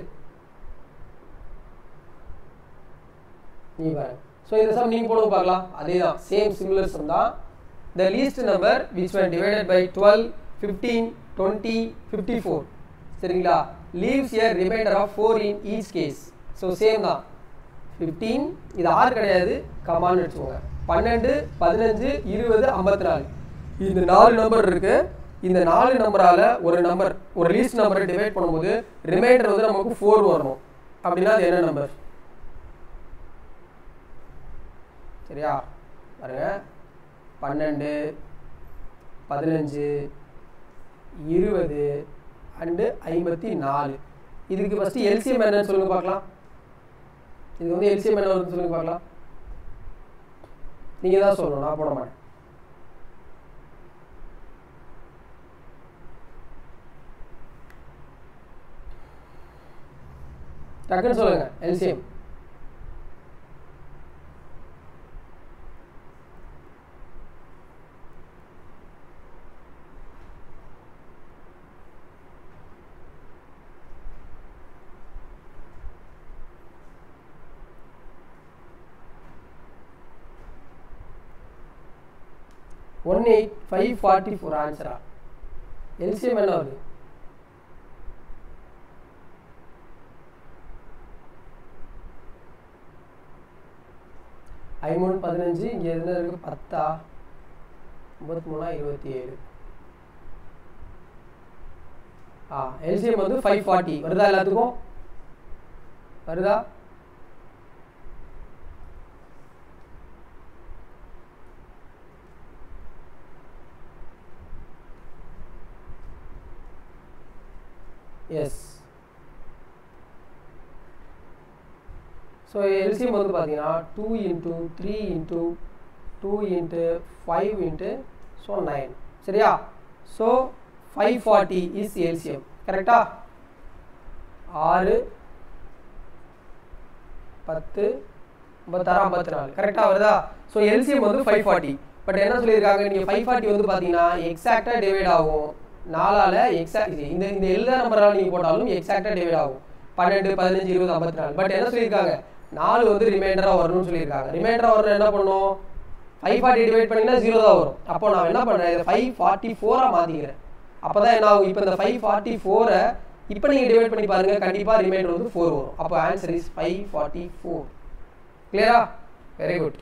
நீ பாருங்க ஸோ இந்த சம் நீங்கள் போடுங்க பார்க்கலாம் அதே தான் சேம் சிமிலர் சம் தான் the least number which one divided by twelve fifteen twenty fifty four சரிங்களா leaves a remainder of four in each case so same தான் ஃபிஃப்டீன் இது ஆறு கிடையாது கமான்னு வச்சுக்கோங்க பன்னெண்டு பதினஞ்சு இருபது ஐம்பத்தி நாலு இந்த நாலு நம்பர் இருக்கு இந்த நாலு நம்பரால் ஒரு நம்பர் ஒரு லீஸ்ட் நம்பரை டிவைட் பண்ணும்போது ரிமைண்டர் வந்து நமக்கு ஃபோர் வரணும் அப்படின்னா அது என்ன நம்பர் சரியா பாருங்க பன்னெண்டு பதினஞ்சு இருபது அண்டு ஐம்பத்தி நாலு இதுக்கு ஃபஸ்ட்டு எல்சிஎம் என்னன்னு சொல்லுங்க பார்க்கலாம் இது வந்து எல்சிஎம் என்ன வருதுன்னு சொல்லுங்க பார்க்கலாம் நீங்கள் தான் சொல்லணும் நான் போட மாட்டேன் டக்குன்னு சொல்லுங்க LCM one eight five forty four ஆன்சரா எல்சிஎம் என்ன வருது ஐமூணு பதினஞ்சு இங்கே எதுனா இருக்கு பத்தா முப்பத்தி மூணா இருபத்தி ஏழு ஆ எல்சிஎம் வந்து ஃபைவ் ஃபார்ட்டி வருதா எல்லாத்துக்கும் வருதா எஸ் ஸோ எல்சிஎம் வந்து பார்த்தீங்கன்னா two into three into two into five into so nine சரியா so five forty is LCM கரெக்டா ஆறு பத்து ஐம்பத்தாறு ஐம்பத்தி நாலு கரெக்டாக வருதா ஸோ எல்சிஎம் வந்து ஃபைவ் ஃபார்ட்டி பட் என்ன சொல்லியிருக்காங்க நீங்கள் ஃபைவ் ஃபார்ட்டி வந்து பார்த்தீங்கன்னா எக்ஸாக்டாக டிவைட் ஆகும் நாலால் எக்ஸாக்ட் இந்த இந்த எல்லா நம்பரால் நீங்கள் போட்டாலும் எக்ஸாக்டாக டிவைட் ஆகும் பன்னெண்டு பதினஞ்சு இருபது ஐம்பத்தி நாலு பட் என்ன சொல்லியிருக்காங்க நாலு வந்து ரிமைண்டராக வரணும்னு சொல்லியிருக்காங்க ரிமைண்டராக வரணும் என்ன பண்ணும் ஃபைவ் ஃபார்ட்டி டிவைட் பண்ணிங்கன்னா ஜீரோ தான் வரும் அப்போ நான் என்ன பண்ணுறேன் இதை ஃபைவ் ஃபார்ட்டி ஃபோராக மாற்றிக்கிறேன் அப்போ தான் என்ன ஆகும் இப்போ இந்த ஃபைவ் ஃபார்ட்டி ஃபோரை இப்போ நீங்கள் டிவைட் பண்ணி பாருங்கள் கண்டிப்பாக ரிமைண்டர் வந்து ஃபோர் வரும் அப்போ answer is five forty four கிளியரா very good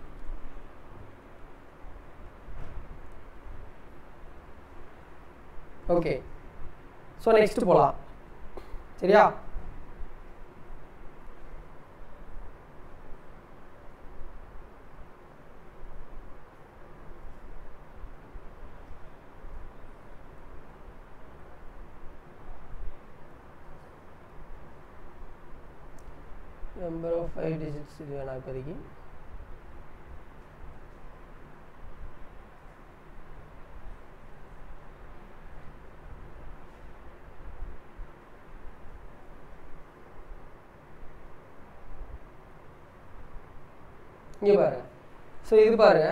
okay so next போகலாம் சரியா நம்பர் ஆஃப் ஃபைவ் டிஜிட்ஸ் இது வேணாம் இப்போதைக்கு இங்கே பாருங்க ஸோ இது பாருங்க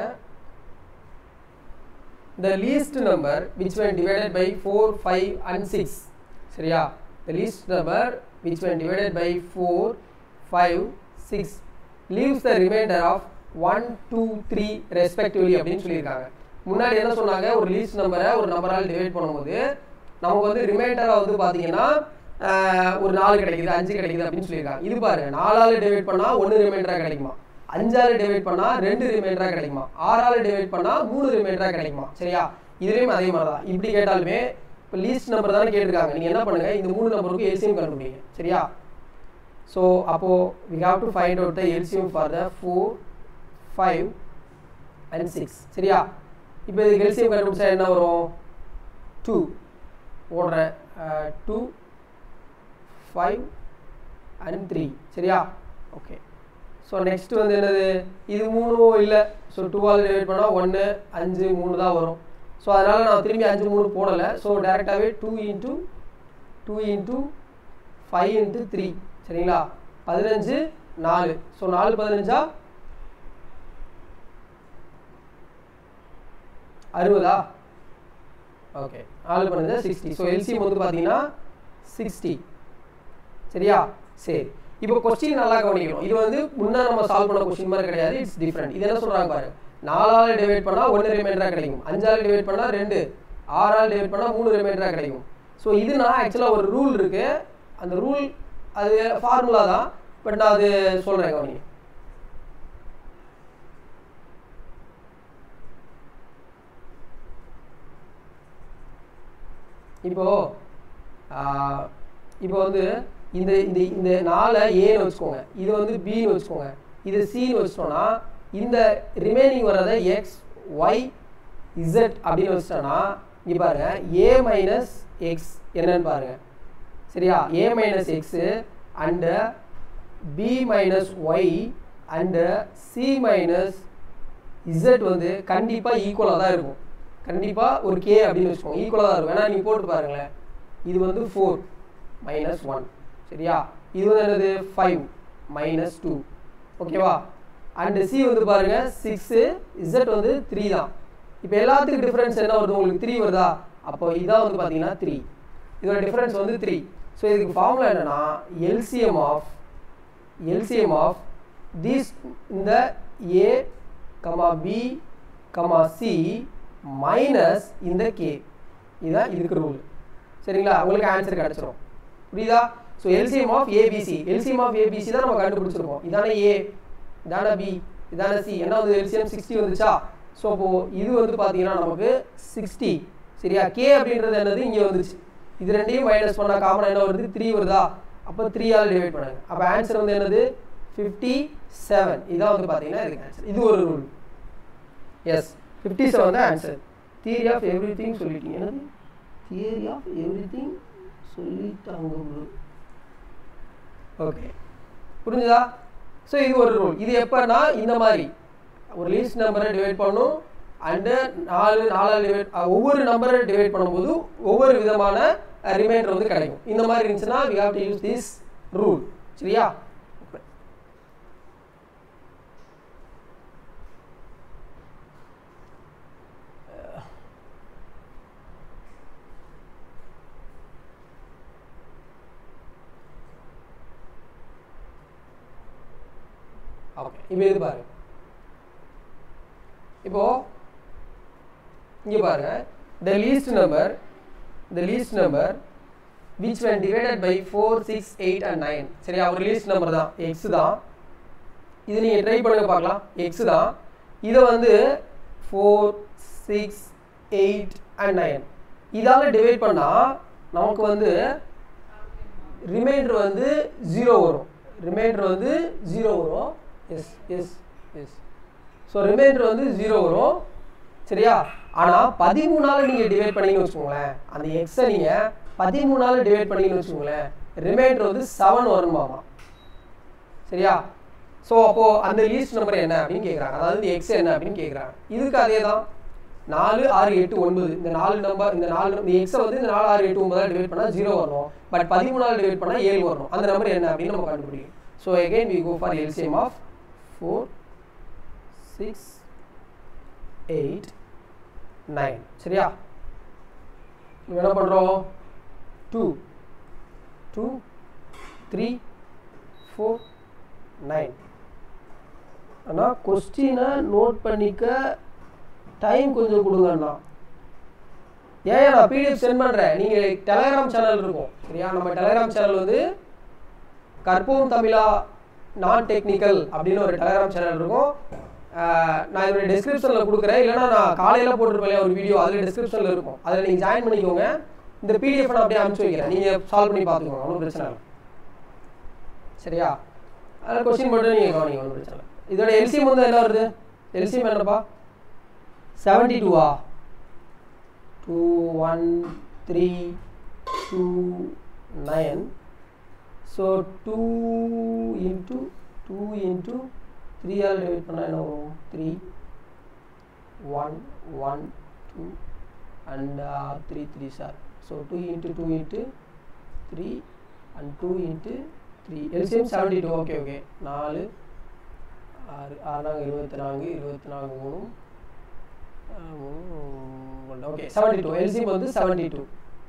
the least number which when divided by 4 5 and 6 சரியா the least number which when divided by 4 5 6 leaves the remainder of 1 2 3 respectively அப்படின்னு சொல்லியிருக்காங்க முன்னாடி என்ன சொன்னாங்க ஒரு லீஸ்ட் நம்பரை ஒரு நம்பரால் டிவைட் பண்ணும்போது நமக்கு வந்து ரிமைண்டராக வந்து பார்த்தீங்கன்னா ஆஹ், ஒரு நாலு கிடைக்குது அஞ்சு கிடைக்குது அப்படின்னு சொல்லியிருக்காங்க இது பாருங்க நாலால் டிவைட் பண்ணால் ஒன்று ரிமைண்டராக கிடைக்குமா அஞ்சால் டிவைட் பண்ணால் ரெண்டு ரிமைண்டராக கிடைக்குமா ஆறால் டிவைட் பண்ணால் மூணு ரிமைண்டராக கிடைக்குமா சரியா இதுலேயும் அதே மாதிரி தான் இப்படி கேட்டாலுமே இப்போ லீஸ்ட் நம்பர் தானே கேட்டிருக்காங்க நீங்கள் என்ன பண்ணுங்க இந்த மூணு நம்பருக்கு எல்சிஎம் கண்டுபிடிங்க சரியா ஸோ அப்போது we have to find out the LCM for the four five and six சரியா இப்போ இதுக்கு எல்சிஎம் கண்டுபிடிச்சா என்ன வரும் டூ ஓடுறேன் டூ ஃபைவ் அண்ட் த்ரீ சரியா ஓகே ஸோ நெக்ஸ்ட் வந்து என்னது இது மூணும் இல்லை ஸோ டூவால் டிவைட் பண்ணால் ஒன்று அஞ்சு மூணு தான் வரும் ஸோ அதனால் நான் திரும்பி அஞ்சு மூணு போடலை ஸோ டேரெக்டாகவே two into two into five into three சரிங்களா பதினஞ்சு நாலு ஸோ நாலு பதினஞ்சா அறுபதா ஓகே நாலு பதினஞ்சா சிக்ஸ்டி ஸோ எல்சிஎம் வந்து பார்த்தீங்கன்னா சிக்ஸ்டி சரியா சரி இப்போ கொஸ்டின் நல்லா கவனிக்கணும் இது வந்து முன்னே நம்ம சால்வ் பண்ண கொஸ்டின் மாதிரி கிடையாது இட்ஸ் டிஃப்ரெண்ட் இது என்ன சொல்கிறாங்க பாருங்க நாலால் டிவைட் பண்ணால் ஒன்று ரிமைண்டராக கிடைக்கும் அஞ்சால் டிவைட் பண்ணால் ரெண்டு ஆறால் டிவைட் பண்ணால் மூணு ரிமைண்டராக கிடைக்கும் ஸோ இது நான் ஆக்சுவலாக ஒரு ரூல் இருக்குது அந்த ரூல் அது ஃபார்முலா தான் பட் நான் அது சொல்கிறேன் கவனிங்க இப்போ இப்போ வந்து இந்த இந்த இந்த நாலை ஏன்னு வச்சுக்கோங்க இது வந்து பின்னு வச்சுக்கோங்க இது சின்னு வச்சிட்டோம்னா இந்த ரிமைனிங் வர்றதை எக்ஸ் ஒய் இசட் அப்படின்னு வச்சிட்டோன்னா இங்கே பாருங்க ஏ மைனஸ் எக்ஸ் என்னன்னு பாருங்க சரியா A minus X and B minus Y and C minus Z வந்து கண்டிப்பாக ஈக்குவலாக தான் இருக்கும் கண்டிப்பாக ஒரு கே அப்படின்னு வச்சுக்கோங்க ஈக்குவலாக தான் இருக்கும் ஏன்னா நீங்கள் போட்டு பாருங்களேன் இது வந்து ஃபோர் மைனஸ் ஒன் சரியா இது வந்து என்னது ஃபைவ் மைனஸ் டூ ஓகேவா அண்டு சி வந்து பாருங்க சிக்ஸு இசட் வந்து த்ரீ தான் இப்போ எல்லாத்துக்கும் டிஃப்ரென்ஸ் என்ன வருது உங்களுக்கு த்ரீ வருதா அப்போ இதான் வந்து பார்த்தீங்கன்னா த்ரீ இதோட டிஃப்ரென்ஸ் வந்து த்ரீ ஸோ இதுக்கு ஃபார்முலா என்னன்னா LCM of LCM of these இந்த A comma B comma C minus இந்த கே இதுதான் இதுக்கு ரூல் சரிங்களா உங்களுக்கு ஆன்சர் கிடச்சிரும் புரியுதா so LCM of ABC LCM of ABC தான் நம்ம கண்டுபிடிச்சிருக்கோம் இதான ஏ இதான பி இதான சி என்ன வந்து எல்சிஎம் சிக்ஸ்டி வந்துச்சா ஸோ அப்போது இது வந்து பார்த்தீங்கன்னா நமக்கு சிக்ஸ்டி சரியா கே அப்படின்றது என்னது இங்கே வந்துச்சு இது ரெண்டையும் மைனஸ் பண்ணால் காமனாக என்ன வருது த்ரீ வருதா அப்போ த்ரீயால் டிவைட் பண்ணுங்க அப்போ ஆன்சர் வந்து என்னது ஃபிஃப்டி செவன் இதான் வந்து பார்த்தீங்கன்னா இதுக்கு ஆன்சர் இது ஒரு ரூல் எஸ் ஃபிஃப்டி செவன் தான் answer theory of everything சொல்லிட்டீங்க என்னது தியரி ஆஃப் எவ்ரி திங் சொல்லிட்டாங்க ஓகே புரிஞ்சுதா ஸோ இது ஒரு ரூல் இது எப்போனா இந்த மாதிரி ஒரு லீஸ்ட் நம்பரை டிவைட் பண்ணும் அண்டு நாலு நாலாவது டிவைட் ஒவ்வொரு நம்பரை டிவைட் பண்ணும்போது ஒவ்வொரு விதமான ரிமைண்டர் வந்து கிடைக்கும் இந்த மாதிரி இருந்துச்சுன்னா we have to use this rule சரியா ஓகே இப்போ இது பாருங்க இப்போ இங்கே பாருங்க the least number the least number which when divided by four six eight and nine சரியா ஒரு லீஸ்ட் நம்பர் தான் எக்ஸ் தான் இது நீங்கள் ட்ரை பண்ணுங்க பார்க்கலாம் எக்ஸ் தான் இதை வந்து four six eight and nine இதால் டிவைட் பண்ணால் நமக்கு வந்து ரிமைண்டர் வந்து ஜீரோ வரும் ரிமைண்டர் வந்து ஜீரோ வரும் yes yes yes so remainder வந்து ஜீரோ வரும் சரியா ஆனால் பதிமூணால் நீங்கள் டிவைட் பண்ணீங்கன்னு வச்சுக்கோங்களேன் அந்த எக்ஸை நீங்கள் பதிமூணால் டிவைட் பண்ணீங்கன்னு வச்சுக்கோங்களேன் ரிமைண்டர் வந்து செவன் வருமாமா சரியா ஸோ அப்போது அந்த லீஸ்ட் நம்பர் என்ன அப்படின்னு கேட்குறாங்க அதாவது எக்ஸ் என்ன அப்படின்னு கேட்குறாங்க இதுக்கு அதே தான் நாலு ஆறு எட்டு ஒன்பது இந்த நாலு நம்பர் இந்த நாலு இந்த எக்ஸை வந்து இந்த நாலு ஆறு எட்டு ஒன்பதால் டிவைட் பண்ணால் ஜீரோ வரணும் பட் பதிமூணால் டிவைட் பண்ணால் ஏழு வரணும் அந்த நம்பர் என்ன அப்படின்னு நம்ம கண்டுபிடிக்கும் so again we go for LCM of 4 6 8 9 சரியா இப்போ என்ன பண்ணுறோம் two two three four nine ஆனால் கொஸ்டினை நோட் பண்ணிக்க டைம் கொஞ்சம் கொடுங்கண்ணா ஏன் நான் பிடிஎஃப் சென்ட் பண்ணுறேன் நீங்கள் டெலகிராம் சேனல் இருக்கும் சரியா நம்ம டெலகிராம் சேனல் வந்து கற்போம் தமிழா நான் டெக்னிக்கல் அப்படின்னு ஒரு டெலகிராம் சேனல் இருக்கும் ஆஹ் நான் இதோட டிஸ்கிரிப்ஷனில் கொடுக்குறேன் இல்லைனா நான் காலையில் போட்டிருப்பேன் ஒரு வீடியோ அதில் டிஸ்கிரிப்ஷனில் இருக்கும் அதில் நீங்கள் ஜாயின் பண்ணிக்கோங்க இந்த பிடிஎஃப் நான் அப்படியே அனுப்பிச்சு வைக்கிறேன் நீங்கள் சால்வ் பண்ணி பார்த்துக்கோங்க ஒன்றும் பிரச்சனை இல்லை சரியா அதில் கொஸ்டின் மட்டும் நீங்கள் கவனிங்க ஒன்றும் பிரச்சனை இல்லை இதோட எல்சிஎம் வந்து என்ன வருது எல்சிஎம் என்னப்பா செவன்ட்டி டூவா two one three two nine so two into two into three ஆல் டிவைட் பண்ணால் என்ன வரும் three one one two and three three sir so two into two into three and two into three LCM seventy two okay okay நாலு ஆறு ஆறாங்க இருபத்தி நான்கு இருபத்தி நான்கு மூணு ஓகே செவன்டி டூ எல்சிஎம் வந்து செவன்டி டூ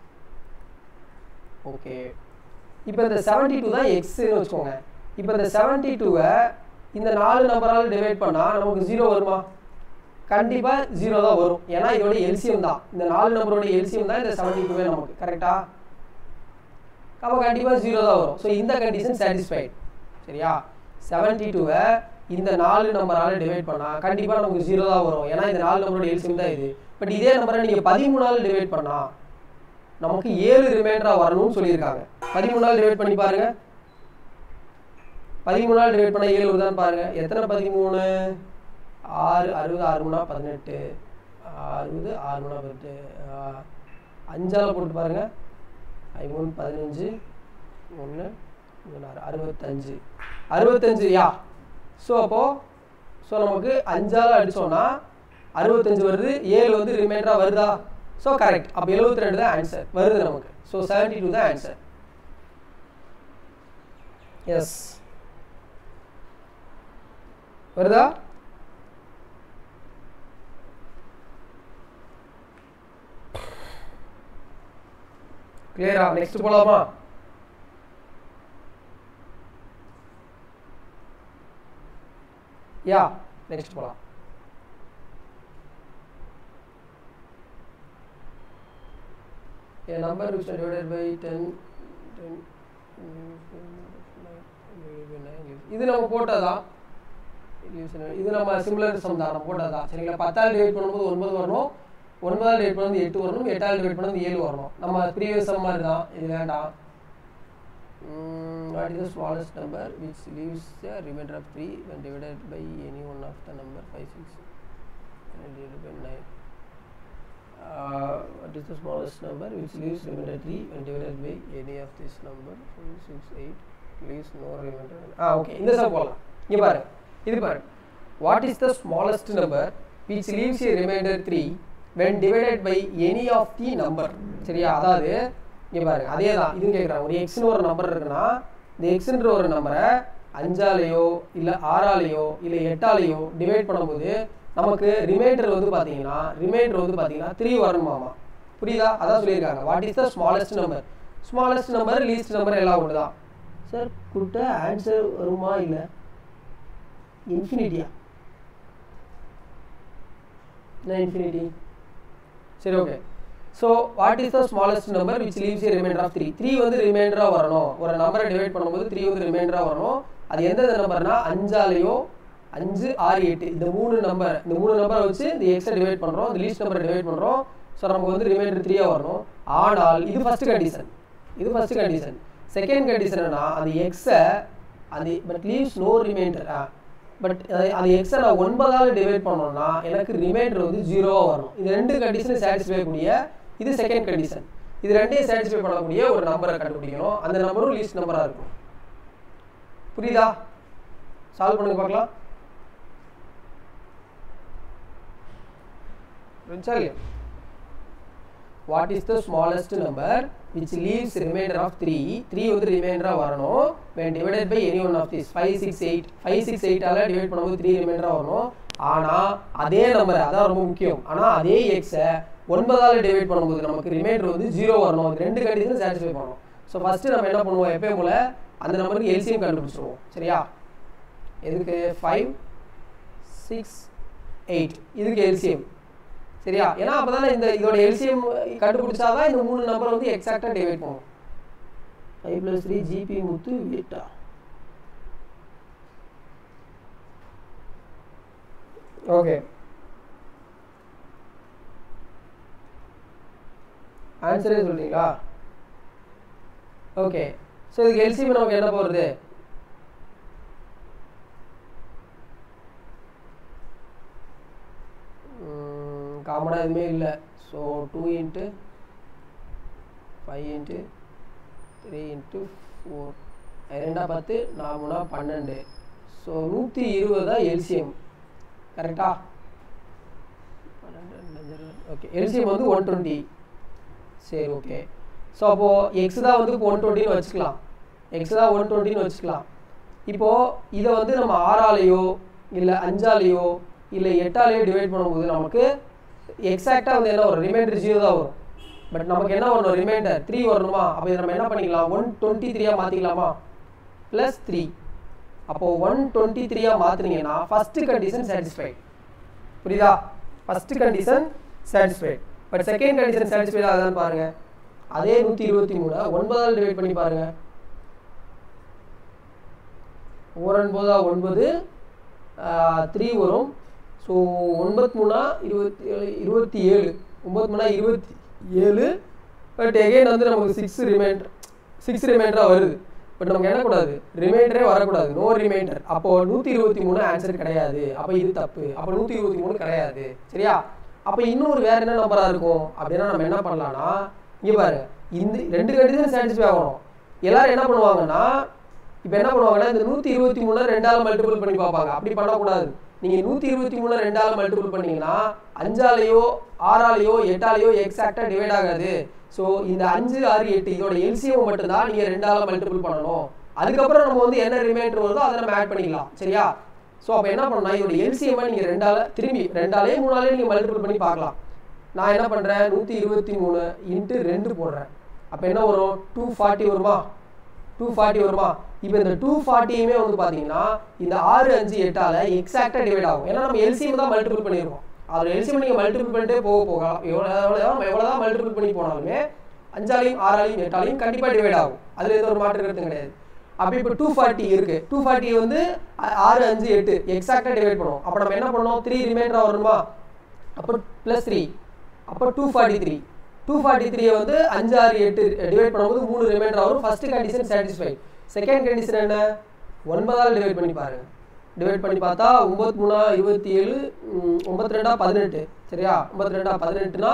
ஓகே இப்போ இந்த செவன்டி டூ தான் எக்ஸ்ன்னு வச்சுக்கோங்க இப்போ இந்த செவன்டி டூவை இந்த நாலு நம்பரால் டிவைட் பண்ணால் நமக்கு ஜீரோ வருமா கண்டிப்பாக ஜீரோ தான் வரும் ஏன்னா இதோட எல்சிஎம் தான் இந்த நாலு நம்பரோட எல்சிஎம் தான் இந்த செவன்டி டூவே நமக்கு கரெக்டா அப்போ கண்டிப்பாக ஜீரோ தான் வரும் ஸோ இந்த கண்டிஷன் சாட்டிஸ்ஃபைட் சரியா செவன்டி டூவை இந்த நாலு நம்பரால் டிவைட் பண்ணால் கண்டிப்பாக நமக்கு ஜீரோ தான் வரும் ஏன்னா இந்த நாலு நம்பரோட எல்சிஎம் தான் இது பட் இதே நம்பரை நீங்கள் பதிமூணால் டிவைட் பண்ணால் நமக்கு ஏழு ரிமைண்டராக வரணும்னு சொல்லியிருக்காங்க பதிமூணால் டிவைட் பண்ணி பாருங்க பதிமூணால் டிவைட் பண்ண ஏழு வருதான்னு பாருங்க எத்தனை பதிமூணு ஆறு அறுபது ஆறு மூணா பதினெட்டு அறுபது ஆறு மூணா பதினெட்டு ஆஹ், அஞ்சால போட்டு பாருங்க ஐமூணு பதினஞ்சு ஒன்று மூணாறு அறுபத்தஞ்சு அறுபத்தஞ்சு யா ஸோ அப்போது ஸோ நமக்கு அஞ்சால் அடித்தோன்னா அறுபத்தஞ்சு வருது ஏழு வந்து ரிமைண்டராக வருதா ஸோ கரெக்ட் அப்போ எழுபத்தி ரெண்டு தான் ஆன்சர் வருது நமக்கு ஸோ செவன்டி டூ தான் ஆன்சர் எஸ் வருதா கிளியரா நெக்ஸ்ட் போலாமா யா நெக்ஸ்ட் போலாம் a number which is divided by 10 10 இது நம்ம போட்டதா இது நம்ம சிமிலர் சம் தான் நம்ம போட்டதா சரிங்களா பத்தால் டிவைட் பண்ணும்போது ஒன்பது வரணும் ஒன்பதால் டிவைட் பண்ணும்போது எட்டு வரணும் எட்டால் டிவைட் பண்ணும்போது ஏழு வரணும் நம்ம ப்ரீவியஸ் சம் மாதிரி தான் இது வேண்டாம் what is the smallest number which leaves the remainder of three when divided by any one of the number 5 6 and divided by 9 uh, what is the smallest number which leaves remainder 3 when divided by any of this number 4, 6 8 leaves no remainder ah okay இந்த sum போடலாம் இங்க பாரு இது பாரு what is the smallest number which leaves a remainder 3 when divided by any of the number சரியா அதாவது இங்க பாருங்க அதே தான் இது கேட்குறாங்க ஒரு எக்ஸ்னு ஒரு நம்பர் இருக்குன்னா இந்த எக்ஸ்ன்ற ஒரு நம்பரை அஞ்சாலேயோ இல்லை ஆறாலேயோ இல்லை எட்டாலேயோ டிவைட் பண்ணும்போது நமக்கு ரிமைண்டர் வந்து பார்த்தீங்கன்னா ரிமைண்டர் வந்து பார்த்தீங்கன்னா த்ரீ வரணுமாமா புரியுதா அதான் சொல்லியிருக்காங்க what is the smallest number smallest number least number எல்லாம் ஒன்று தான் சார் கொடுத்த ஆன்சர் வருமா இல்லை இன்ஃபினிட்டியா என்ன இன்ஃபினிட்டி சரி okay so what is the smallest number which leaves a remainder of three three வந்து ரிமைண்டராக வரணும் ஒரு நம்பரை டிவைட் பண்ணும்போது த்ரீ வந்து ரிமைண்டராக வரணும் அது எந்தெந்த நம்பர்னா அஞ்சாலேயோ அஞ்சு ஆறு எட்டு இந்த மூணு நம்பர் இந்த மூணு நம்பரை வச்சு இந்த எக்ஸை டிவைட் பண்ணுறோம் இந்த லீஸ்ட் நம்பரை டிவைட் பண்ணுறோம் ஸோ நமக்கு வந்து ரிமைண்டர் த்ரீயாக வரணும் ஆனால் இது ஃபர்ஸ்ட் கண்டிஷன் இது ஃபர்ஸ்ட் கண்டிஷன் செகண்ட் கண்டிஷன் என்னன்னா அந்த எக்ஸை அது but leaves no remainder but அது எக்ஸை நான் ஒன்பதால் டிவைட் பண்ணோம்னா எனக்கு ரிமைண்டர் வந்து ஜீரோவாக வரும் இது ரெண்டு கண்டிஷனை சாட்டிஸ்ஃபை கூடிய இது செகண்ட் கண்டிஷன் இது ரெண்டையும் சாட்டிஸ்ஃபை பண்ணக்கூடிய ஒரு நம்பரை கண்டுபிடிக்கணும் அந்த நம்பரும் லீஸ்ட் நம்பராக இருக்கும் புரியுதா சால்வ் பண்ணுங்க பார்க்கலாம் புரிஞ்சா இல்லையா what is the smallest number which leaves remainder of three three வந்து ரிமைண்டராக வரணும் when divided by any one of these five six eight five six எயிட்டால் டிவைட் பண்ணும்போது த்ரீ ரிமைண்டராக வரணும் ஆனால் அதே நம்பர் அதான் ரொம்ப முக்கியம் ஆனால் அதே எக்ஸை ஒன்பதால் டிவைட் பண்ணும்போது நமக்கு ரிமைண்டர் வந்து ஜீரோ வரணும் அது ரெண்டு கண்டிஷன் சாட்டிஸ்ஃபை பண்ணணும் ஸோ ஃபஸ்ட்டு நம்ம என்ன பண்ணுவோம் எப்பயும் போல அந்த நம்பருக்கு எல்சிஎம் கண்டுபிடிச்சிருவோம் சரியா எதுக்கு ஃபைவ் சிக்ஸ் எயிட் இதுக்கு எல்சிஎம் சரியா ஏன்னா அப்பதானே இந்த இதோட எல்சிஎம் கண்டுபிடிச்சாதான் இந்த மூணு நம்பர் வந்து எக்ஸாக்டா டிவைட் பண்ணும் five plus three GP Muthu எட்டா ஓகே ஆன்சரே சொல்றீங்களா ஓகே ஸோ இதுக்கு எல்சிஎம் நமக்கு என்ன போகிறது காமனாக எதுவுமே இல்லை so two into five into three into four ரெண்டா பத்து நாமூணா பன்னெண்டு ஸோ நூற்றி இருபது தான் எல்சிஎம் கரெக்டா ஓகே எல்சிஎம் வந்து ஒன் டுவெண்ட்டி சரி ஓகே ஸோ அப்போது எக்ஸ் தான் வந்து இப்போ ஒன் டுவெண்ட்டின்னு வச்சுக்கலாம் எக்ஸ் தான் ஒன் டுவெண்ட்டின்னு வச்சுக்கலாம் இப்போது இதை வந்து நம்ம ஆறாலேயோ இல்லை அஞ்சாலேயோ இல்லை எட்டாலேயோ டிவைட் பண்ணும்போது நமக்கு எக்ஸாக்டாக வந்து என்ன வரும் ரிமைண்டர் ஜீரோ தான் வரும் பட் நமக்கு என்ன வரணும் ரிமைண்டர் த்ரீ வரணுமா அப்போ இதை நம்ம என்ன பண்ணிக்கலாம் ஒன் டுவெண்ட்டி த்ரீயாக மாற்றிக்கலாமா ப்ளஸ் த்ரீ அப்போது ஒன் டுவெண்ட்டி த்ரீயாக மாற்றினீங்கன்னா ஃபஸ்ட்டு கண்டிஷன் சாட்டிஸ்ஃபைட் புரியுதா first condition satisfied but second condition satisfied ஆகுதான்னு பாருங்கள் அதே நூற்றி இருபத்தி மூணு ஒன்பதால் டிவைட் பண்ணி பாருங்கள் ஓரன்போதா ஒன்பது த்ரீ வரும் ஸோ ஒன்பத்தி மூணா இருபத்தி ஏழு இருபத்தி ஏழு ஒம்பது மூணா இருபத்தி ஏழு பட் எகைன் வந்து நமக்கு சிக்ஸ் ரிமைண்டர் சிக்ஸ் ரிமைண்டராக வருது பட் நமக்கு என்ன கூடாது ரிமைண்டரே வரக்கூடாது நோ ரிமைண்டர் அப்போது நூற்றி இருபத்தி மூணு ஆன்சர் கிடையாது அப்போ இது தப்பு அப்போ நூற்றி இருபத்தி மூணு கிடையாது சரியா அப்போ இன்னொரு வேறு என்ன நம்பராக இருக்கும் அப்படின்னா நம்ம என்ன பண்ணலாம்னா இங்கே பாரு இந்த ரெண்டு கண்டிஷன் சாட்டிஸ்ஃபை ஆகணும் எல்லாரும் என்ன பண்ணுவாங்கன்னா இப்போ என்ன பண்ணுவாங்கன்னா இந்த நூற்றி இருபத்தி மூணு ரெண்டால் மல்டிபிள் பண்ணி பார்ப்பாங்க அப்படி பண்ணக்கூடாது நீங்கள் நூற்றி இருபத்தி மூணு ரெண்டால் மல்டிபிள் பண்ணீங்கன்னா அஞ்சாலேயோ ஆறாலேயோ எட்டாலேயோ எக்ஸாக்டாக டிவைட் ஆகாது ஸோ இந்த அஞ்சு ஆறு எட்டு இதோட எல்சிஎம் மட்டும்தான் நீங்கள் ரெண்டால் மல்டிபிள் பண்ணணும் அதுக்கப்புறம் நம்ம வந்து என்ன ரிமைண்டர் வருதோ அதை நம்ம ஆட் பண்ணிக்கலாம் சரியா ஸோ அப்போ என்ன பண்ணலாம் இதோட எல்சிஎம்மை நீங்கள் ரெண்டால திரும்பி ரெண்டாலே மூணாலே நீங்கள் மல்டிபிள் பண்ணி பார்க்கலாம் நான் என்ன பண்ணுறேன் நூற்றி இருபத்தி மூணு இன்ட்டு ரெண்டு போடுறேன் அப்போ என்ன வரும் டூ ஃபார்ட்டி வருமா டூ ஃபார்ட்டி வருமா இப்போ இந்த டூ ஃபார்ட்டியுமே வந்து பார்த்தீங்கன்னா இந்த ஆறு அஞ்சு எட்டால் எக்ஸாக்டாக டிவைட் ஆகும் ஏன்னா நம்ம எல்சிஎம் தான் மல்டிபிள் பண்ணியிருக்கோம் அதில் எல்சிஎம் நீங்கள் மல்டிபிள் பண்ணிட்டே போக போகலாம் எவ்வளோ எவ்வளோ எவ்வளோ தான் மல்டிபிள் பண்ணி போனாலுமே அஞ்சாலையும் ஆறாலையும் எட்டாலையும் கண்டிப்பாக டிவைட் ஆகும் அதில் எந்த ஒரு மாற்று கருத்தும் கிடையாது அப்போ இப்போ டூ ஃபார்ட்டி இருக்குது டூ ஃபார்ட்டி வந்து ஆறு அஞ்சு எட்டு எக்ஸாக்டாக டிவைட் பண்ணுவோம் அப்போ நம்ம என்ன பண்ணோம் த்ரீ ரிமைண்டராக வரணுமா அப்போ ப்ளஸ் த்ரீ அப்போ two forty three two forty த்ரீயை வந்து அஞ்சு ஆறு எட்டு டிவைட் பண்ணும்போது மூணு ரிமைண்டர் வரும் first condition satisfied second condition என்ன ஒன்பதால் டிவைட் பண்ணி பாருங்க டிவைட் பண்ணி பார்த்தா ஒம்பத்தி மூணா இருபத்தி ஏழு ஒம்பத்தி ரெண்டா பதினெட்டு சரியா ஒம்பத்தி ரெண்டா பதினெட்டுனா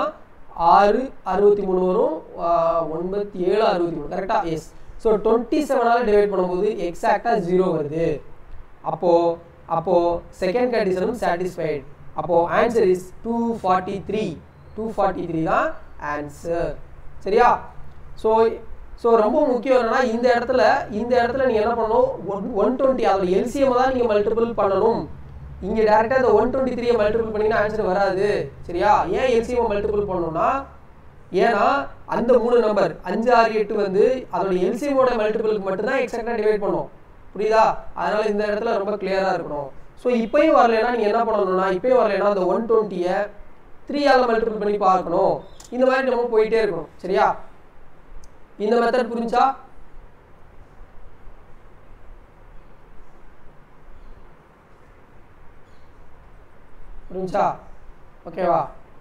ஆறு அறுபத்தி மூணு வரும் ஒன்பத்தி ஏழு அறுபத்தி மூணு கரெக்டாக எஸ் ஸோ டுவெண்ட்டி செவனால் டிவைட் பண்ணும்போது எக்ஸாக்டாக ஜீரோ வருது அப்போது அப்போது செகண்ட் கண்டிஷனும் சாட்டிஸ்ஃபைட் அப்போது answer is two forty three two forty three தான் ஆன்சர் சரியா ஸோ ஸோ ரொம்ப முக்கியம் என்னன்னா இந்த இடத்துல இந்த இடத்துல நீங்கள் என்ன பண்ணணும் ஒன் ஒன் டுவெண்ட்டி அதில் எல்சிஎம் தான் நீங்கள் மல்டிபிள் பண்ணணும் இங்கே டேரெக்டாக இந்த ஒன் டுவெண்ட்டி த்ரீயை மல்டிபிள் பண்ணிங்கன்னா ஆன்சர் வராது சரியா ஏன் எல்சிஎம் மல்டிபிள் பண்ணணும்னா ஏன்னா அந்த மூணு நம்பர் அஞ்சு ஆறு எட்டு வந்து அதோட எல்சிஎமோட மல்டிபிளுக்கு மட்டும்தான் எக்ஸாக்டாக டிவைட் பண்ணும் புரியுதா அதனால இந்த இடத்துல ரொம்ப கிளியராக இருக்கணும் ஸோ இப்பயும் வரலைன்னா நீங்கள் என்ன பண்ணணும்னா இப்பயும் வரலைன்னா அந்த ஒன் டுவெண்ட்டியை த்ரீயால் மல்டிபிள் பண்ணி பார்க்கணும் இந்த மாதிரி நம்ம போயிட்டே இருக்கணும் சரியா இந்த மெத்தட் புரிஞ்சா புரிஞ்சா ஓகேவா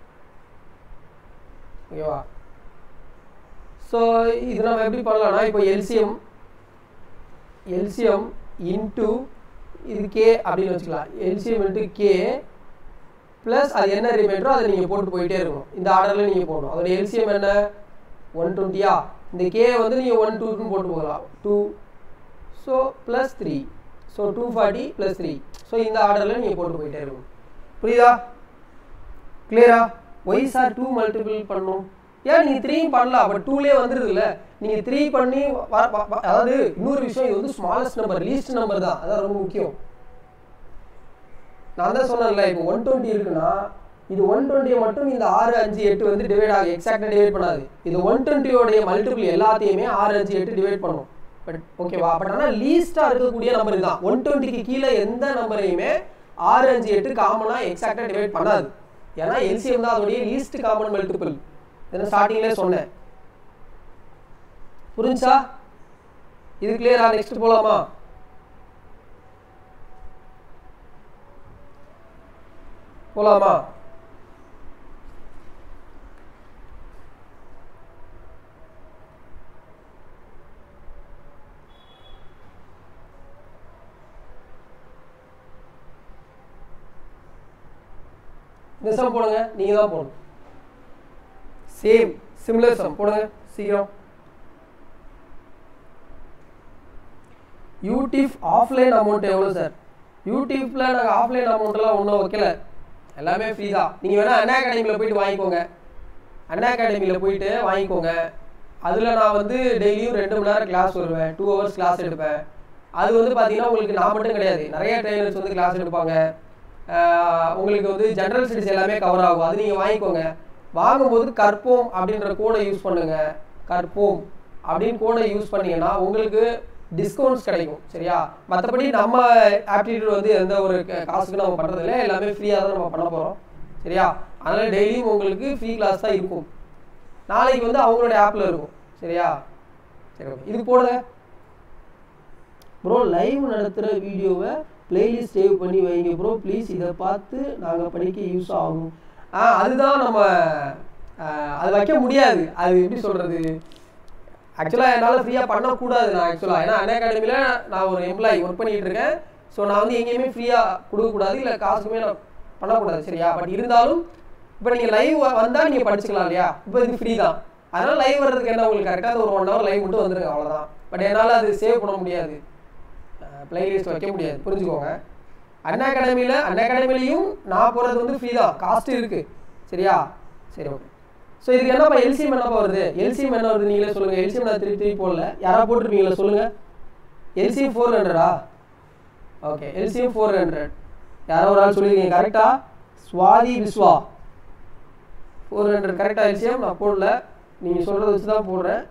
ஓகேவா ஸோ இது நம்ம எப்படி பண்ணலாம்னா இப்போ எல்சிஎம் எல்சிஎம் இன்ட்டு இது கே அப்படின்னு வச்சுக்கலாம் எல்சிஎம் இன்ட்டு கே ப்ளஸ் அது என்ன ரிமைண்டரோ அதை நீங்கள் போட்டு போயிட்டே இருக்கணும் இந்த ஆர்டரில் நீங்கள் போடணும் அதோட எல்சிஎம் என்ன ஒன் டுவெண்ட்டியா இந்த கே வந்து நீங்கள் ஒன் டூன்னு போட்டு போகலாம் two so plus three so two forty plus three so இந்த ஆர்டரில் நீங்கள் போட்டு போயிட்டே இருக்கணும் புரியுதா கிளியரா ஒய் சார் டூ மல்டிபிள் பண்ணணும் ஏன் நீங்கள் த்ரீயும் பண்ணலாம் பட் டூலே வந்துடுதுல்ல நீங்கள் த்ரீ பண்ணி அதாவது இன்னொரு விஷயம் இது வந்து ஸ்மாலஸ்ட் நம்பர் லீஸ்ட் நம்பர் தான் அதான் ரொம்ப முக்கியம் நான் தான் சொன்னேன்ல இப்போ ஒன் டுவெண்ட்டி இருக்குன்னா இது ஒன் டுவெண்ட்டியை மட்டும் இந்த ஆறு அஞ்சு எட்டு வந்து டிவைட் ஆகும் எக்ஸாக்டாக டிவைட் பண்ணாது இது ஒன் டுவெண்ட்டியோடைய மல்டிபிள் எல்லாத்தையுமே ஆறு அஞ்சு எட்டு டிவைட் பண்ணும் பட் ஓகேவா பட் ஆனால் லீஸ்ட்டாக இருக்கக்கூடிய நம்பர் தான் ஒன் டுவெண்ட்டிக்கு கீழே எந்த நம்பரையுமே ஆறு அஞ்சு எட்டு காமனாக எக்ஸாக்டாக டிவைட் பண்ணாது ஏன்னா எல்சிஎம் தான் அதோடைய லீஸ்ட் காமன் மல்டிபிள் இதை ஸ்டார்டிங்லேயே சொன்னேன் புரிஞ்சா இது கிளியரா நெக்ஸ்ட் போலாமா போலாமா இந்த சம் போடுங்க நீங்க தான் போடணும் சேம் சிமிலர் சம் போடுங்க சீக்கிரம் யூடிஃப் ஆஃப்லைன் அமௌண்ட் எவ்வளோ சார் யூடியூப்பில் நாங்கள் ஆஃப்லைன் அமௌண்ட்லாம் ஒன்றும் வைக்கல எல்லாமே ஃப்ரீ தான் நீங்கள் வேணால் அண்ணா அகாடமியில் போயிட்டு வாங்கிக்கோங்க அண்ணா அகாடமியில் போயிட்டு வாங்கிக்கோங்க அதில் நான் வந்து டெய்லியும் ரெண்டு மணி நேரம் கிளாஸ் வருவேன் டூ ஹவர்ஸ் கிளாஸ் எடுப்பேன் அது வந்து பார்த்தீங்கன்னா உங்களுக்கு நான் மட்டும் கிடையாது நிறைய ட்ரைனர்ஸ் வந்து கிளாஸ் எடுப்பாங்க ஆஹ் உங்களுக்கு வந்து ஜென்ரல் ஸ்டடிஸ் எல்லாமே கவர் ஆகும் அது நீங்கள் வாங்கிக்கோங்க வாங்கும்போது கற்போம் அப்படின்ற கோடை யூஸ் பண்ணுங்க கற்போம் அப்படின்னு கோடை யூஸ் பண்ணீங்கன்னா உங்களுக்கு டிஸ்கவுண்ட்ஸ் கிடைக்கும் சரியா மற்றபடி நம்ம ஆப்டிடியூட் வந்து எந்த ஒரு க- காசுக்கு நம்ம பண்ணுறது இல்லை எல்லாமே ஃப்ரீயாக தான் நம்ம பண்ண போகிறோம் சரியா அதனால் டெய்லியும் உங்களுக்கு ஃப்ரீ கிளாஸ் தான் இருக்கும் நாளைக்கு வந்து அவங்களோட ஆப்பில் இருக்கும் சரியா சரி ஓகே இது போடுங்க ப்ரோ லைவ் நடத்துகிற வீடியோவை பிளேலிஸ்ட் சேவ் பண்ணி வைங்க ப்ரோ ப்ளீஸ் இதை பார்த்து நாங்கள் படிக்க யூஸ் ஆகும் ஆ அதுதான் நம்ம ஆ, அது வைக்க முடியாது அது எப்படி சொல்கிறது ஆக்சுவலாக என்னால் ஃப்ரீயாக பண்ணக்கூடாது நான் ஆக்சுவலாக ஏன்னா அண்ணா அகாடமியில் நான் ஒரு எம்ப்ளாயி ஒர்க் பண்ணிட்டு இருக்கேன் ஸோ நான் வந்து எங்கேயுமே ஃப்ரீயாக கொடுக்கக்கூடாது இல்லை காசுக்குமே நான் பண்ணக்கூடாது சரியா பட் இருந்தாலும் இப்போ நீங்கள் லைவ் வந்தால் நீங்கள் படிச்சுக்கலாம் இல்லையா இப்போ இது ஃப்ரீ தான் அதனால் லைவ் வர்றதுக்கு என்ன உங்களுக்கு கரெக்டாக ஒரு ஒன் ஹவர் லைவ் மட்டும் வந்துருங்க அவ்வளோதான் பட் என்னால் அது சேவ் பண்ண முடியாது பிளேலிஸ்ட் வைக்க முடியாது புரிஞ்சுக்கோங்க அண்ணா அகாடமியில் அண்ணா அகாடமிலையும் நான் போகிறது வந்து ஃப்ரீ தான் காஸ்ட் இருக்குது சரியா சரி ஓகே ஸோ இதுக்கு என்னப்பா எல்சிஎம் என்னப்பா வருது எல்சிஎம் என்ன வருது நீங்களே சொல்லுங்கள் எல்சிஎம் நான் திருப்பி திருப்பி போடல யாராவது போட்டிருப்பீங்களா சொல்லுங்கள் எல்சிஎம் ஃபோர் ஹண்ட்ரடா ஓகே எல்சிஎம் ஃபோர் ஹண்ட்ரட் யாரோ ஒரு ஆள் சொல்லியிருக்கீங்க கரெக்டா சுவாதி விஸ்வா ஃபோர் ஹண்ட்ரட் கரெக்டாக எல்சிஎம் நான் போடல நீங்கள் சொல்கிறத வச்சு தான் போடுறேன்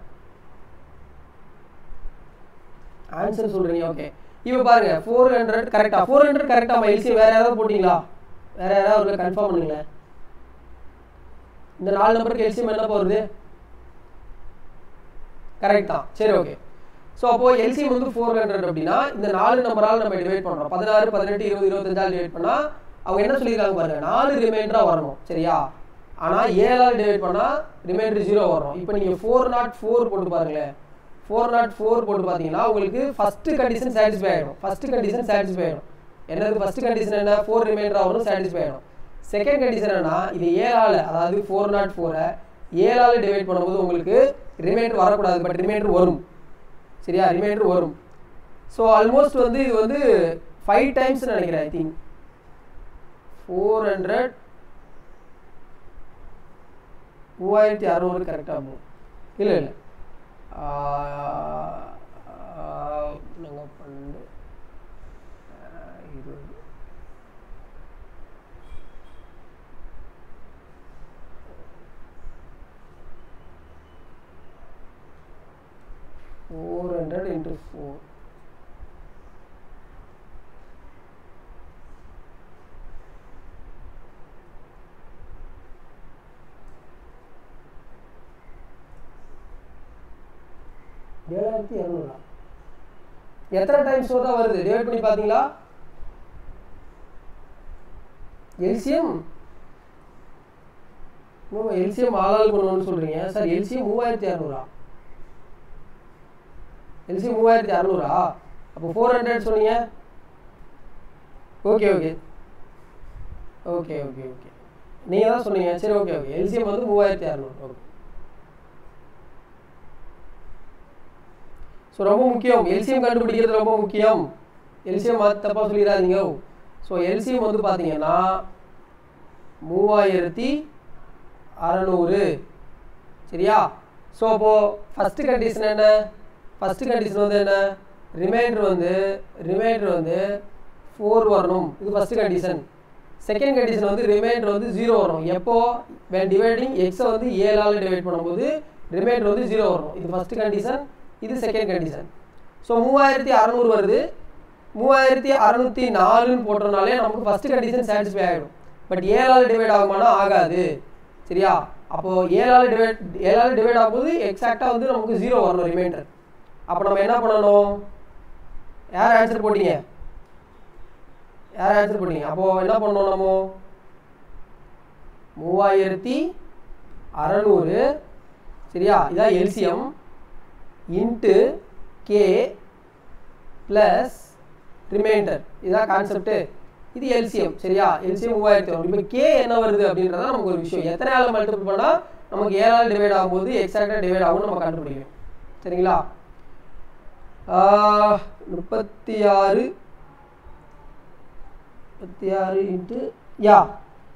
ஆன்சர் சொல்கிறீங்க ஓகே இப்போ பாருங்க ஃபோர் ஹண்ட்ரட் கரெக்டாக ஃபோர் ஹண்ட்ரட் கரெக்டாக எல்சிஎம் வேறு யாராவது போட்டிங்களா வேறு யாராவது ஒரு கன்ஃபார்ம் பண்ணுங்களேன் இந்த நாலு நம்பருக்கு எல்சிஎம் என்ன போகிறது கரெக்ட் தான் சரி ஓகே ஸோ அப்போ எல்சிஎம் வந்து ஃபோர் ஹண்ட்ரட் அப்படின்னா இந்த நாலு நம்பரால் நம்ம டிவைட் பண்ணுறோம் பதினாறு பதினெட்டு இருபது இருபத்தஞ்சால் டிவைட் பண்ணால் அவங்க என்ன சொல்லியிருக்காங்க பாருங்க நாலு ரிமைண்டராக வரணும் சரியா ஆனால் ஏழால் டிவைட் பண்ணால் ரிமைண்டர் ஜீரோ வரணும் இப்போ நீங்கள் ஃபோர் நாட் ஃபோர் போட்டு பாருங்களேன் ஃபோர் நாட் ஃபோர் போட்டு பார்த்தீங்கன்னா உங்களுக்கு ஃபஸ்ட்டு கண்டிஷன் சாட்டிஸ்ஃபை ஆகிடும் ஃபஸ்ட்டு கண்டிஷன் சாட்டிஸ்ஃபை ஆகிடும் என்னது ஃபஸ்ட்டு கண்டிஷன் என்ன ஃபோர் ரிமைண்டராக வரும் சாட்டிஸ்ஃபை ஆகிடும் செகண்ட் கண்டிஷன் என்னன்னா இது ஏழால் அதாவது ஃபோர் நாட் ஃபோரை ஏழால் டிவைட் பண்ணும்போது உங்களுக்கு ரிமைண்டர் வரக்கூடாது பட் ரிமைண்டர் வரும் சரியா ரிமைண்டர் வரும் ஸோ ஆல்மோஸ்ட் வந்து இது வந்து ஃபைவ் டைம்ஸ் நினைக்கிறேன் ஐ திங்க் ஃபோர் ஹண்ட்ரட் மூவாயிரத்தி அறநூறு கரெக்டாக போகும் இல்லை இல்லை நாங்கள் பன்னெண்டு ஆஹ், இருபது ஃபோர் ஹண்ட்ரட் இன்ட்டு ஃபோர் ஏழாயிரத்தி இரநூறா எத்தனை டைம்ஸ் தான் வருது டிவைட் பண்ணி பார்த்தீங்களா எல்சிஎம் இன்னும் எல்சிஎம் ஆளாள் பண்ணணும்னு சொல்கிறீங்க சார் எல்சிஎம் மூவாயிரத்தி இரநூறா எல்சிஎம் மூவாயிரத்தி அறநூறா அப்போ ஃபோர் ஹண்ட்ரட் சொன்னீங்க okay okay okay okay okay நீங்கள் தான் சொன்னீங்க சரி ஓகே ஓகே எல்சிஎம் வந்து மூவாயிரத்தி அறநூறு ஓகே ஸோ ரொம்ப முக்கியம் எல்சிஎம் கண்டுபிடிக்கிறது ரொம்ப முக்கியம் எல்சிஎம் தப்பாக சொல்லிடாதீங்க ஸோ எல்சிஎம் வந்து பார்த்தீங்கன்னா மூவாயிரத்தி அறநூறு சரியா ஸோ அப்போது ஃபஸ்ட்டு கண்டிஷன் என்ன ஃபஸ்ட்டு கண்டிஷன் வந்து என்ன ரிமைண்டர் வந்து ரிமைண்டர் வந்து ஃபோர் வரணும் இது ஃபஸ்ட்டு கண்டிஷன் செகண்ட் கண்டிஷன் வந்து ரிமைண்டர் வந்து ஜீரோ வரும் எப்போ when டிவைடிங் எக்ஸை வந்து ஏழால் டிவைட் பண்ணும்போது ரிமைண்டர் வந்து ஜீரோ வரும் இது ஃபஸ்ட்டு கண்டிஷன் இது செகண்ட் கண்டிஷன் ஸோ மூவாயிரத்தி அறநூறு வருது மூவாயிரத்தி அறநூற்றி நாலுன்னு போட்டோம்னாலே நமக்கு ஃபஸ்ட்டு கண்டிஷன் சாட்டிஸ்ஃபை ஆகிடும் பட் ஏழால் டிவைட் ஆகுமானா ஆகாது சரியா அப்போது ஏழால் டிவைட் ஏழால் டிவைட் ஆகும்போது எக்ஸாக்டாக வந்து நமக்கு ஜீரோ வரணும் ரிமைண்டர் அப்போ நம்ம என்ன பண்ணணும் யார் ஆன்சர் போட்டீங்க யார் ஆன்சர் பண்ணீங்க அப்போது என்ன பண்ணணும் நம்ம மூவாயிரத்தி அறநூறு சரியா இதான் LCM into K plus remainder இதான் கான்செப்ட்டு இது எல்சிஎம் சரியா எல்சிஎம் மூவாயிரத்தி வரும் இப்போ கே என்ன வருது அப்படின்றத நமக்கு ஒரு விஷயம் எத்தனை ஆள் மல்டிபிள் பண்ணால் நமக்கு ஏழால் டிவைட் ஆகும்போது எக்ஸாக்டாக டிவைட் ஆகும்னு நம்ம கண்டுபிடிக்கணும் சரிங்களா ஆஹ், முப்பத்தி ஆறு முப்பத்தி ஆறு இன்ட்டு யா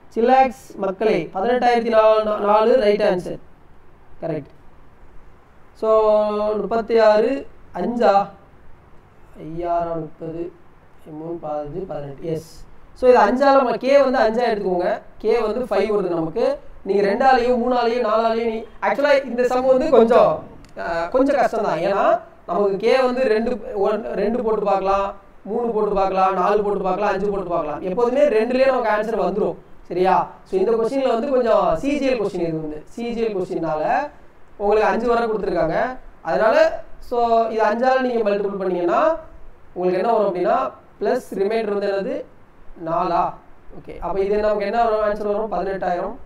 சிலாக்ஸ் மக்களே பதினெட்டாயிரத்தி நாலு நாலு ரைட் ஆன்சர் கரெக்ட் ஸோ முப்பத்தி ஆறு அஞ்சா ஐயாயிரம் முப்பது மூணு பதினஞ்சு பதினெட்டு எஸ் ஸோ இது அஞ்சால் நம்ம கே வந்து அஞ்சா எடுத்துக்கோங்க கே வந்து ஃபைவ் வருது நமக்கு நீங்கள் ரெண்டாலையும் மூணாலையும் நாலாலையும் நீ ஆக்சுவலாக இந்த சம் வந்து கொஞ்சம் அஹ், கொஞ்சம் கஷ்டம் தான் ஏன்னா நமக்கு கே வந்து ரெண்டு ஒன் ரெண்டு போட்டு பார்க்கலாம் மூணு போட்டு பார்க்கலாம் நாலு போட்டு பார்க்கலாம் அஞ்சு போட்டு பார்க்கலாம் எப்போதுமே ரெண்டுலேயே நமக்கு ஆன்சர் வந்துடும் சரியா ஸோ இந்த கொஸ்டினில் வந்து கொஞ்சம் சிஜிஎல் கொஸ்டின் இது வந்து சிஜிஎல் கொஸ்டினால உங்களுக்கு அஞ்சு வரை கொடுத்துருக்காங்க அதனால ஸோ இது அஞ்சால் நீங்கள் மல்டிபிள் பண்ணீங்கன்னா உங்களுக்கு என்ன வரும் அப்படின்னா ப்ளஸ் ரிமைண்டர் வந்து என்னது நாலா ஓகே அப்போ இது நமக்கு என்ன வரும் ஆன்சர் வரும் பதினெட்டாயிரம்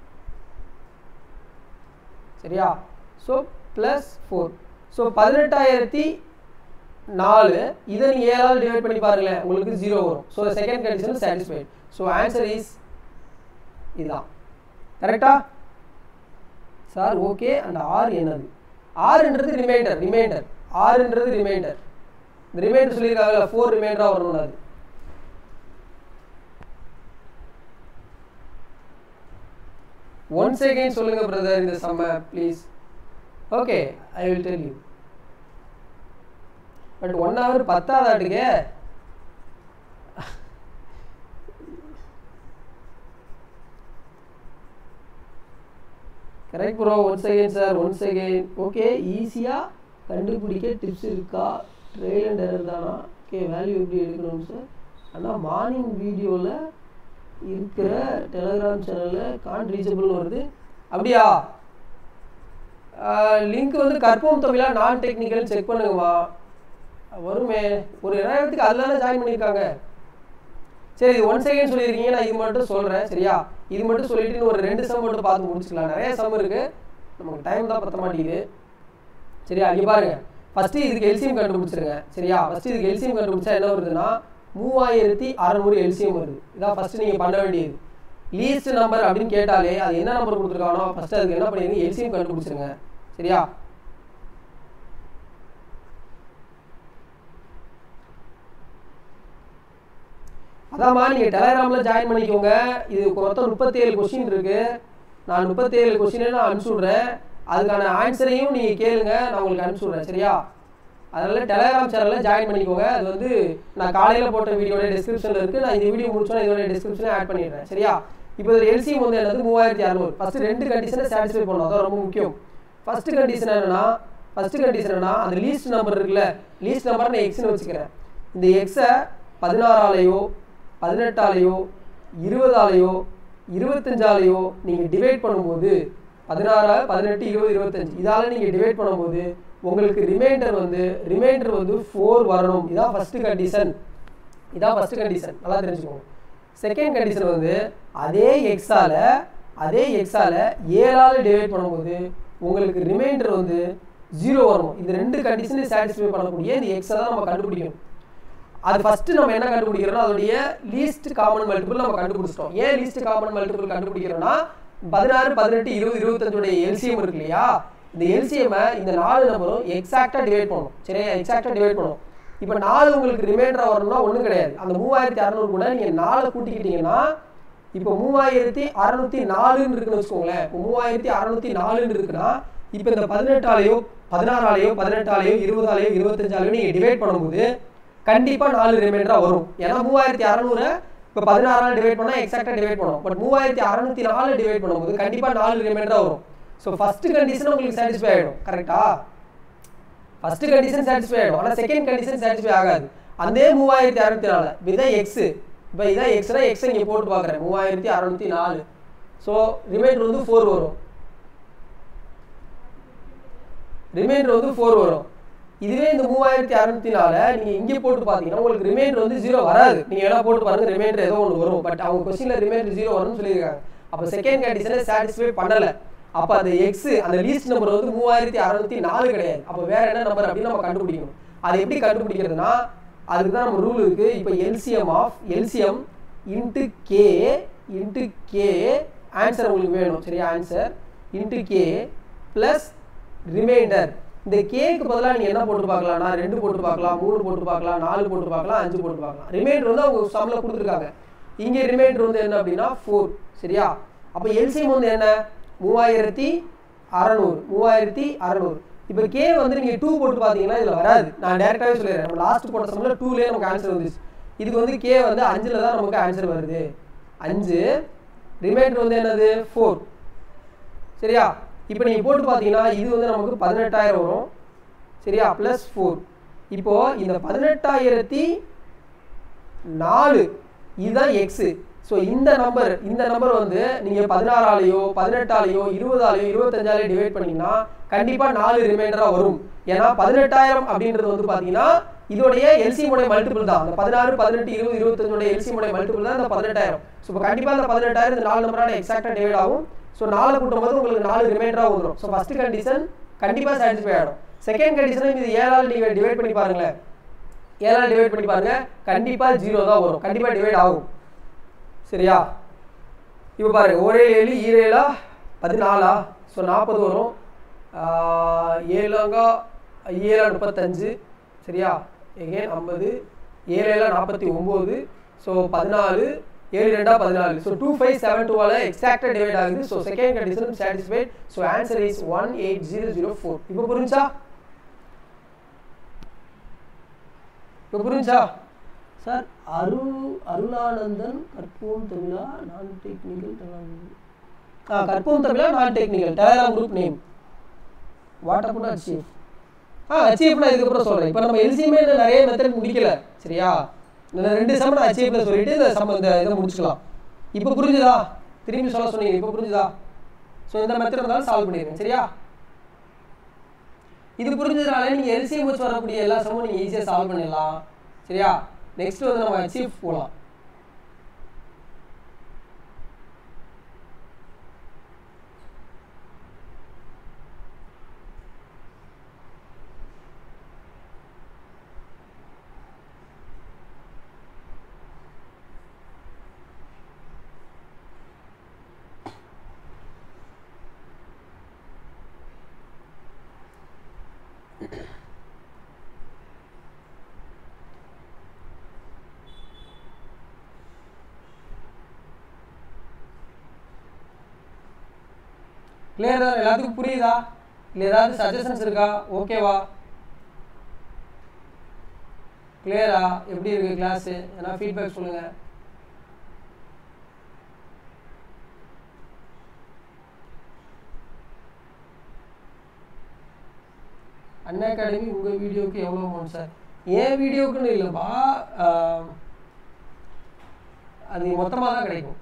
சரியா ஸோ ப்ளஸ் ஃபோர் ஸோ பதினெட்டாயிரத்தி நாலு இதை நீங்கள் ஏழாவது டிவைட் பண்ணி பாருங்களேன் உங்களுக்கு ஜீரோ வரும் so second condition satisfied so answer is இதுதான் கரெக்டா சார் ஓகே அண்ட் ஆர் என்னது ஆறுன்றது ரிமைண்டர் ரிமைண்டர் ஆறுன்றது ரிமைண்டர் இந்த ரிமைண்டர் சொல்லியிருக்காங்கல்ல ஃபோர் ரிமைண்டராக வரணும் அது ஒன் செகண்ட் சொல்லுங்க பிரதர் இந்த செம்ம please okay I will tell you but one hour பத்தாதாட்டுக்கே correct bro one second sir one second okay ஈஸியாக கண்டுபிடிக்க டிப்ஸ் இருக்கா ட்ரெயில் அண்ட் எரர் தானா ஓகே வேல்யூ எப்படி எடுக்கணும் சார் ஆனால் மார்னிங் வீடியோவில் இருக்கிற டெலகிராம் சேனலில் கான் ரீச்சபிள்னு வருது அப்படியா லிங்க் வந்து கற்போம் தமிழா நான் டெக்னிக்கல் செக் பண்ணுங்கம்மா வருமே ஒரு இணையத்துக்கு அதில் தானே ஜாயின் பண்ணியிருக்காங்க சரி இது ஒன் செகண்ட் சொல்லியிருக்கீங்க நான் இது மட்டும் சொல்கிறேன் சரியா இது மட்டும் சொல்லிட்டு இன்னும் ஒரு ரெண்டு சம் மட்டும் பார்த்து முடிச்சுக்கலாம் நிறைய சம் இருக்கு நமக்கு டைம் தான் பத்த மாட்டேங்குது சரியா இங்கே பாருங்க ஃபர்ஸ்ட் இதுக்கு எல்சிஎம் கண்டுபிடிச்சிருங்க சரியா ஃபர்ஸ்ட் இதுக்கு எல்சிஎம் கண்டுபிடிச்சா என்ன வருதுன்னா மூவாயிரத்தி அறநூறு எல்சிஎம் வருது இதான் ஃபர்ஸ்ட் நீங்கள் பண்ண வேண்டியது லீஸ்ட் நம்பர் அப்படின்னு கேட்டாலே அது என்ன நம்பர் கொடுத்துருக்கானோ ஃபர்ஸ்ட் அதுக்கு என்ன பண்ணிருங்க எல்சிஎம் கண்டுபிடிச்சிருங்க சரியா அதாம்மா நீங்கள் டெலகிராமில் ஜாயின் பண்ணிக்கோங்க இது மொத்தம் முப்பத்தேழு கொஸ்டின் இருக்கு நான் முப்பத்தேழு கொஸ்டினை நான் அனுப்பிச்சி விட்றேன் அதுக்கான ஆன்சரையும் நீங்கள் கேளுங்க நான் உங்களுக்கு அனுப்பிச்சி விட்றேன் சரியா அதனால டெலகிராம் சேனலில் ஜாயின் பண்ணிக்கோங்க அது வந்து நான் காலையில் போட்ட வீடியோட டிஸ்கிரிப்ஷனில் இருக்குது நான் இந்த வீடியோ முடிச்சோன்னா இதோட டிஸ்கிரிப்ஷனில் ஆட் பண்ணிடுறேன் சரியா இப்போ இதில் எல்சிஎம் வந்து என்னது மூவாயிரத்தி அறநூறு ஃபஸ்ட்டு ரெண்டு கண்டிஷனை சாட்டிஸ்ஃபை பண்ணணும் அதான் ரொம்ப முக்கியம் ஃபர்ஸ்ட் கண்டிஷன் என்னன்னா ஃபர்ஸ்ட் கண்டிஷன் என்னன்னா அந்த லீஸ்ட் நம்பர் இருக்குல்ல லீஸ்ட் நம்பர் நான் எக்ஸ்னு வச்சுக்கிறேன் இந்த எக்ஸை பதினாறாலையோ பதினெட்டாலையோ இருபதாலையோ இருபத்தஞ்சாலையோ நீங்கள் டிவைட் பண்ணும்போது பதினாறு பதினெட்டு இருபது இருபத்தஞ்சு இதால் நீங்கள் டிவைட் பண்ணும்போது உங்களுக்கு ரிமைண்டர் வந்து ரிமைண்டர் வந்து ஃபோர் வரணும் இதான் ஃபர்ஸ்ட் கண்டிஷன் இதான் ஃபர்ஸ்ட் கண்டிஷன் நல்லா தெரிஞ்சுக்கோங்க செகண்ட் கண்டிஷன் வந்து அதே எக்ஸால அதே எக்ஸால ஏழால் டிவைட் பண்ணும்போது உங்களுக்கு ரிமைண்டர் வந்து ஜீரோ வரணும் இந்த ரெண்டு கண்டிஷனையும் சாட்டிஸ்ஃபை பண்ணக்கூடிய இந்த எக்ஸை தான் நம்ம கண்டுபிடிக்கணும் அது ஃபர்ஸ்ட் நம்ம என்ன கண்டுபிடிக்கிறோம்னா அதோடைய லீஸ்ட் காமன் மல்டிபிள் நம்ம கண்டுபிடிச்சிட்டோம் ஏன் லீஸ்ட் காமன் மல்டிபிள் கண்டுபிடிக்கிறோம்னா பதினாறு பதினெட்டு இருபது இருபத்தஞ்சோடைய எல்சிஎம் இருக்கு இல்லையா இந்த எல்சிஎம் இந்த நாலு நம்பரும் எக்ஸாக்டா டிவைட் பண்ணணும் சரியா எக்ஸாக்டா டிவைட் பண்ணணும் இப்போ நாலு உங்களுக்கு ரிமைண்டரா வரணும்னா ஒன்றும் கிடையாது அந்த மூவாயிரத்தி அறநூறு கூட நீங்க நாலு கூட்டிக்கிட்டீங்கன்னா இப்போ மூவாயிரத்தி அறநூத்தி நாலுன்னு இருக்குன்னு வச்சுக்கோங்களேன் இப்போ மூவாயிரத்தி அறநூத்தி நாலுன்னு இருக்குன்னா இப்போ இந்த பதினெட்டாலையோ பதினாறாலையோ பதினெட்டாலையோ இருபதாலையோ இருபத்தஞ்சாலையோ நீங்க டிவைட் பண்ணும்போது கண்டிப்பா நாலு ரிமைண்டரா வரும் ஏன்னா மூவாயிரத்தி அறநூறு இப்போ பதினாறால் டிவைட் பண்ணா எக்ஸாக்டா டிவைட் பண்ணும் பட் மூவாயிரத்தி அறநூத்தி நாலு டிவைட் பண்ணும்போது கண்டிப்பா நாலு ரிமைண்டரா வரும் ஸோ ஃபர்ஸ்ட் கண்டிஷன் உங்களுக்கு சாட்டிஸ்ஃபை ஆயிடும் கரெக்டா ஃபர்ஸ்ட் கண்டிஷன் சாட்டிஸ்ஃபை ஆயிடும் ஆனால் செகண்ட் கண்டிஷன் சாட்டிஸ்ஃபை ஆகாது அதே மூவாயிரத்தி அறுநூத்தி நாலு இதான் எக்ஸ் இப்போ இதான் எக்ஸ்னா எக்ஸ் இங்கே போட்டு பார்க்குறேன் மூவாயிரத்தி அறுநூத்தி நாலு ஸோ ரிமைண்டர் வந்து ஃபோர் வரும் ரிமைண்டர் வந்து ஃபோர் வரும் இதுவே இந்த மூவாயிரத்தி அறுநூத்தி நாலு நீங்க இங்கே போட்டு பார்த்தீங்கன்னா உங்களுக்கு ரிமைண்டர் வந்து ஜீரோ வராது நீங்க என்ன போட்டு பாருங்க ரிமைண்டர் ஏதோ ஒன்று வரும் பட் அவங்க கொஸ்டின்ல ரிமைண்டர் ஜீரோ வரும்னு சொல்லியிருக்காங்க அப்போ செகண்ட் கண்டிஷனை சாட்டிஸ்ஃபை பண்ணல அப்போ அந்த எக்ஸ் அந்த லீஸ்ட் நம்பர் வந்து மூவாயிரத்தி அறுநூத்தி நாலு கிடையாது அப்போ வேற என்ன நம்பர் அப்படின்னு நம்ம கண்டுபிடிக்கணும் அது எப்படி கண்டுபிடிக்கிறதுனா அதுக்கு தான் நம்ம ரூல் இருக்கு இப்போ LCM of LCM into K into K answer உங்களுக்கு வேணும் சரியா answer into K plus remainder இந்த கேக்கு பதிலாக நீங்கள் என்ன போட்டு பார்க்கலாம்னா ரெண்டு போட்டு பார்க்கலாம் மூணு போட்டு பார்க்கலாம் நாலு போட்டு பார்க்கலாம் அஞ்சு போட்டு பார்க்கலாம் ரிமைண்டர் வந்து அவங்க சம்மில் கொடுத்துருக்காங்க இங்கே ரிமைண்டர் வந்து என்ன அப்படின்னா ஃபோர் சரியா அப்போ எல்சிஎம் வந்து என்ன மூவாயிரத்தி அறநூறு மூவாயிரத்தி அறநூறு இப்போ கே வந்து நீங்கள் டூ போட்டு பார்த்தீங்கன்னா இதில் வராது நான் டேரெக்டாகவே சொல்லிடுறேன் நம்ம லாஸ்ட் போட்ட சமயம் டூலேயே நமக்கு ஆன்சர் வந்துச்சு இதுக்கு வந்து கே வந்து அஞ்சில் தான் நமக்கு ஆன்சர் வருது அஞ்சு ரிமைண்டர் வந்து என்னது ஃபோர் சரியா இப்போ நீங்கள் போட்டு பார்த்தீங்கன்னா இது வந்து நமக்கு பதினெட்டாயிரம் வரும் சரியா ப்ளஸ் ஃபோர் இப்போது இந்த பதினெட்டாயிரத்தி நாலு இதுதான் எக்ஸு ஸோ இந்த நம்பர் இந்த நம்பர் வந்து நீங்கள் பதினாறாலையோ பதினெட்டாலையோ இருபதாலையோ இருபத்தஞ்சாலையோ டிவைட் பண்ணீங்கன்னா கண்டிப்பாக நாலு ரிமைண்டராக வரும் ஏன்னா பதினெட்டாயிரம் அப்படின்றது வந்து பார்த்தீங்கன்னா இதோடைய எல்சி உடைய மல்டிபிள் தான் அந்த பதினாறு பதினெட்டு இருபது இருபத்தஞ்சோட எல்சி உடைய மல்டிபிள் தான் இந்த பதினெட்டாயிரம் ஸோ இப்போ கண்டிப்பாக இந்த பதினெட்டாயிரம் இந்த நாலு நம்பரான எக்ஸாக்டாக டிவைட் ஆகும் ஸோ நாலு கூட்டும் போது உங்களுக்கு நாலு ரிமைண்டராக வந்துடும் ஸோ ஃபஸ்ட் கண்டிஷன் கண்டிப்பாக சாட்டிஸ்ஃபை ஆகிடும் செகண்ட் கண்டிஷன் இது ஏழால் நீங்கள் டிவைட் பண்ணி பாருங்களேன் ஏழால் டிவைட் பண்ணி பாருங்க கண்டிப்பாக ஜீரோ தான் வரும் கண்டிப்பாக டிவைட் ஆகும் சரியா இப்போ பாருங்க ஒரே ஏழு ஈரேழா பதினாலா ஸோ நாற்பது வரும் ஆஹ் ஏழாங்கா ஏழா முப்பத்தஞ்சு சரியா எகேன் ஐம்பது ஏழு ஏழா நாற்பத்தி ஒம்பது ஸோ பதினாலு ஏழு ரெண்டா பதினாலு ஸோ டூ ஃபைவ் செவன் டூவால் எக்ஸாக்டாக டிவைட் ஆகுது so second condition satisfied so answer is one eight zero zero four இப்போ புரிஞ்சா இப்போ புரிஞ்சா சார் அருள் அருளானந்தன் கற்போம் தமிழா நான் டெக்னிக்கல் ஆ கற்போம் தமிழா நான் technical Telegram group name what அப்புறம் அச்சீவ் ஆ அச்சீவ்னா இதுக்கப்புறம் சொல்கிறேன் இப்போ நம்ம எல்சியுமே நிறைய மெத்தட் முடிக்கல சரியா இந்த ரெண்டு சம் நான் அச்சீவ்ல சொல்லிட்டு இந்த சம் இந்த இதை முடிச்சுக்கலாம் இப்போ புரிஞ்சுதா திரும்பி சொல்ல சொன்னீங்க இப்போ புரிஞ்சுதா ஸோ இந்த மெத்தட் இருந்தாலும் சால்வ் பண்ணிடுங்க சரியா இது புரிஞ்சதுனால நீங்கள் எல்சிஎம் வச்சு வரக்கூடிய எல்லா சமும் நீங்கள் ஈஸியாக சால்வ் பண்ணிடலாம் சரியா நெக்ஸ்ட் வந்து நம்ம அச்சீவ் போகலாம் கிளியர் தான் எல்லாத்துக்கும் புரியுதா இல்லை ஏதாவது சஜஷன்ஸ் இருக்கா ஓகேவா கிளியரா எப்படி இருக்கு கிளாஸ் ஏன்னா ஃபீட்பேக் சொல்லுங்க அண்ணா அகாடமி உங்கள் வீடியோவுக்கு எவ்வளோ அமௌண்ட் சார் என் வீடியோக்குன்னு இல்லைப்பா ஆஹ், அது மொத்தமாக தான் கிடைக்கும்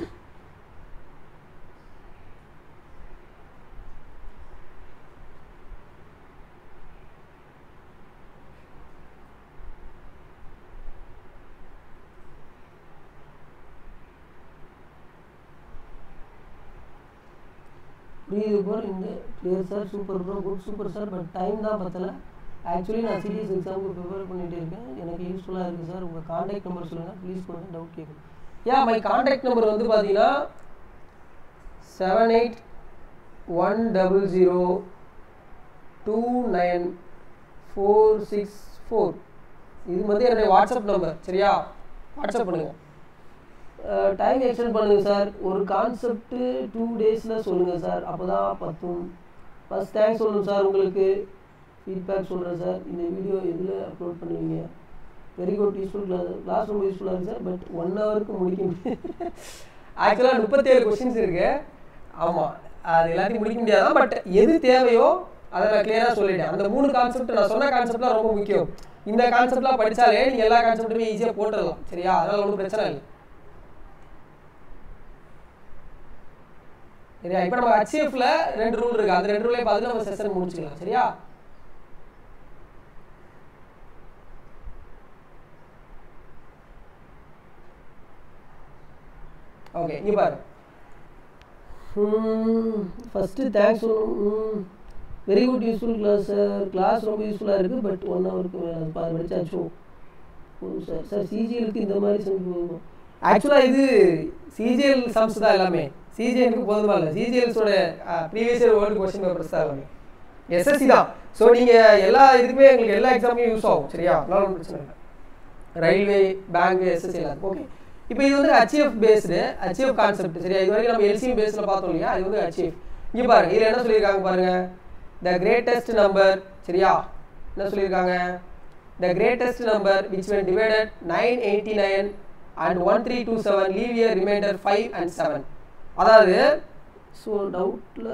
புரியுது ப்ரோ இந்த clear sir super bro good super sir but time தான் பத்தல ஆக்சுவலி நான் சிடிஎஸ் எக்ஸாமுக்கு ப்ரிப்பேர் பண்ணிட்டு இருக்கேன் எனக்கு யூஸ்ஃபுல்லாக இருக்குது சார் உங்கள் காண்டாக்ட் நம்பர் சொல்லுங்கள் ப்ளீஸ் கொஞ்சம் டவுட் கேட்கணும் யா மை காண்டாக்ட் நம்பர் வந்து பார்த்தீங்கன்னா seven eight one double zero two nine four six four இது வந்து என்னுடைய வாட்ஸ்அப் நம்பர் சரியா வாட்ஸ்அப் பண்ணுங்கள் டைம் எக்ஸ்டெண்ட் பண்ணுங்கள் சார் ஒரு கான்செப்ட்டு டூ டேஸில் சொல்லுங்கள் சார் அப்போ தான் பத்தும் ஃபஸ்ட் தேங்க்ஸ் சொல்லணும் சார் உங்களுக்கு ஃபீட்பேக் சொல்கிறேன் சார் இந்த வீடியோ எதில் அப்லோட் பண்ணுவீங்க very good useful class class ரொம்ப யூஸ்ஃபுல்லாக இருக்குது சார் பட் ஒன் ஹவருக்கு முடிக்க முடியும் ஆக்சுவலாக முப்பத்தேழு கொஸ்டின்ஸ் இருக்கு ஆமாம் அது எல்லாத்தையும் முடிக்க முடியாதான் பட் எது தேவையோ அதை நான் கிளியராக சொல்லிட்டேன் அந்த மூணு கான்செப்ட் நான் சொன்ன கான்செப்ட்லாம் ரொம்ப முக்கியம் இந்த கான்செப்ட்லாம் படித்தாலே நீங்கள் எல்லா கான்செப்ட்டுமே ஈஸியாக போட்டுடலாம் சரியா அதனால் ஒன்றும் பிரச்சனை இல்லை சரியா இப்போ நம்ம ஹச்எஃப்ல ரெண்டு ரூல் இருக்கு அந்த ரெண்டு ரூலே பார்த்து நம்ம செஷன் முடிச்சுக்கலாம் சரியா ஓகே இங்க பாரு ஃபஸ்ட்டு தேங்க்ஸ் சொல்லணும் very good useful class sir class ரொம்ப யூஸ்ஃபுல்லாக இருக்குது பட் ஒன் ஹவருக்கு அது பாதி படிச்சாச்சும் போதும் சார் சார் சிஜிஎலுக்கு இந்த மாதிரி செஞ்சு ஆக்சுவலாக இது சிஜிஎல் சம்ஸ் தான் எல்லாமே சிஜிஎலுக்கு போதுமா இல்லை சிஜிஎல்ஸோட previous year world question papers தான் எல்லாமே எஸ்எஸ்சி தான் ஸோ நீங்கள் எல்லா இதுக்குமே எங்களுக்கு எல்லா எக்ஸாமுமே யூஸ் ஆகும் சரியா அதனால ஒன்றும் பிரச்சனை இல்லை ரயில்வே பேங்க் எஸ்எஸ்சி எல்லாம் ஓகே இப்போ இது வந்து ஹச்எஃப் பேஸ்டு ஹச்எஃப் கான்செப்ட் சரியா இது வரைக்கும் நம்ம எல்சிஎம் பேஸில் பார்த்தோம் இல்லையா இது வந்து ஹச்எஃப் இங்கே பாருங்க இதில் என்ன சொல்லியிருக்காங்க பாருங்க த கிரேட்டஸ்ட் நம்பர் சரியா என்ன சொல்லியிருக்காங்க the greatest number which when divided nine eighty nine and one three two seven leave a remainder five and seven அதாவது ஸோ டவுட்டில்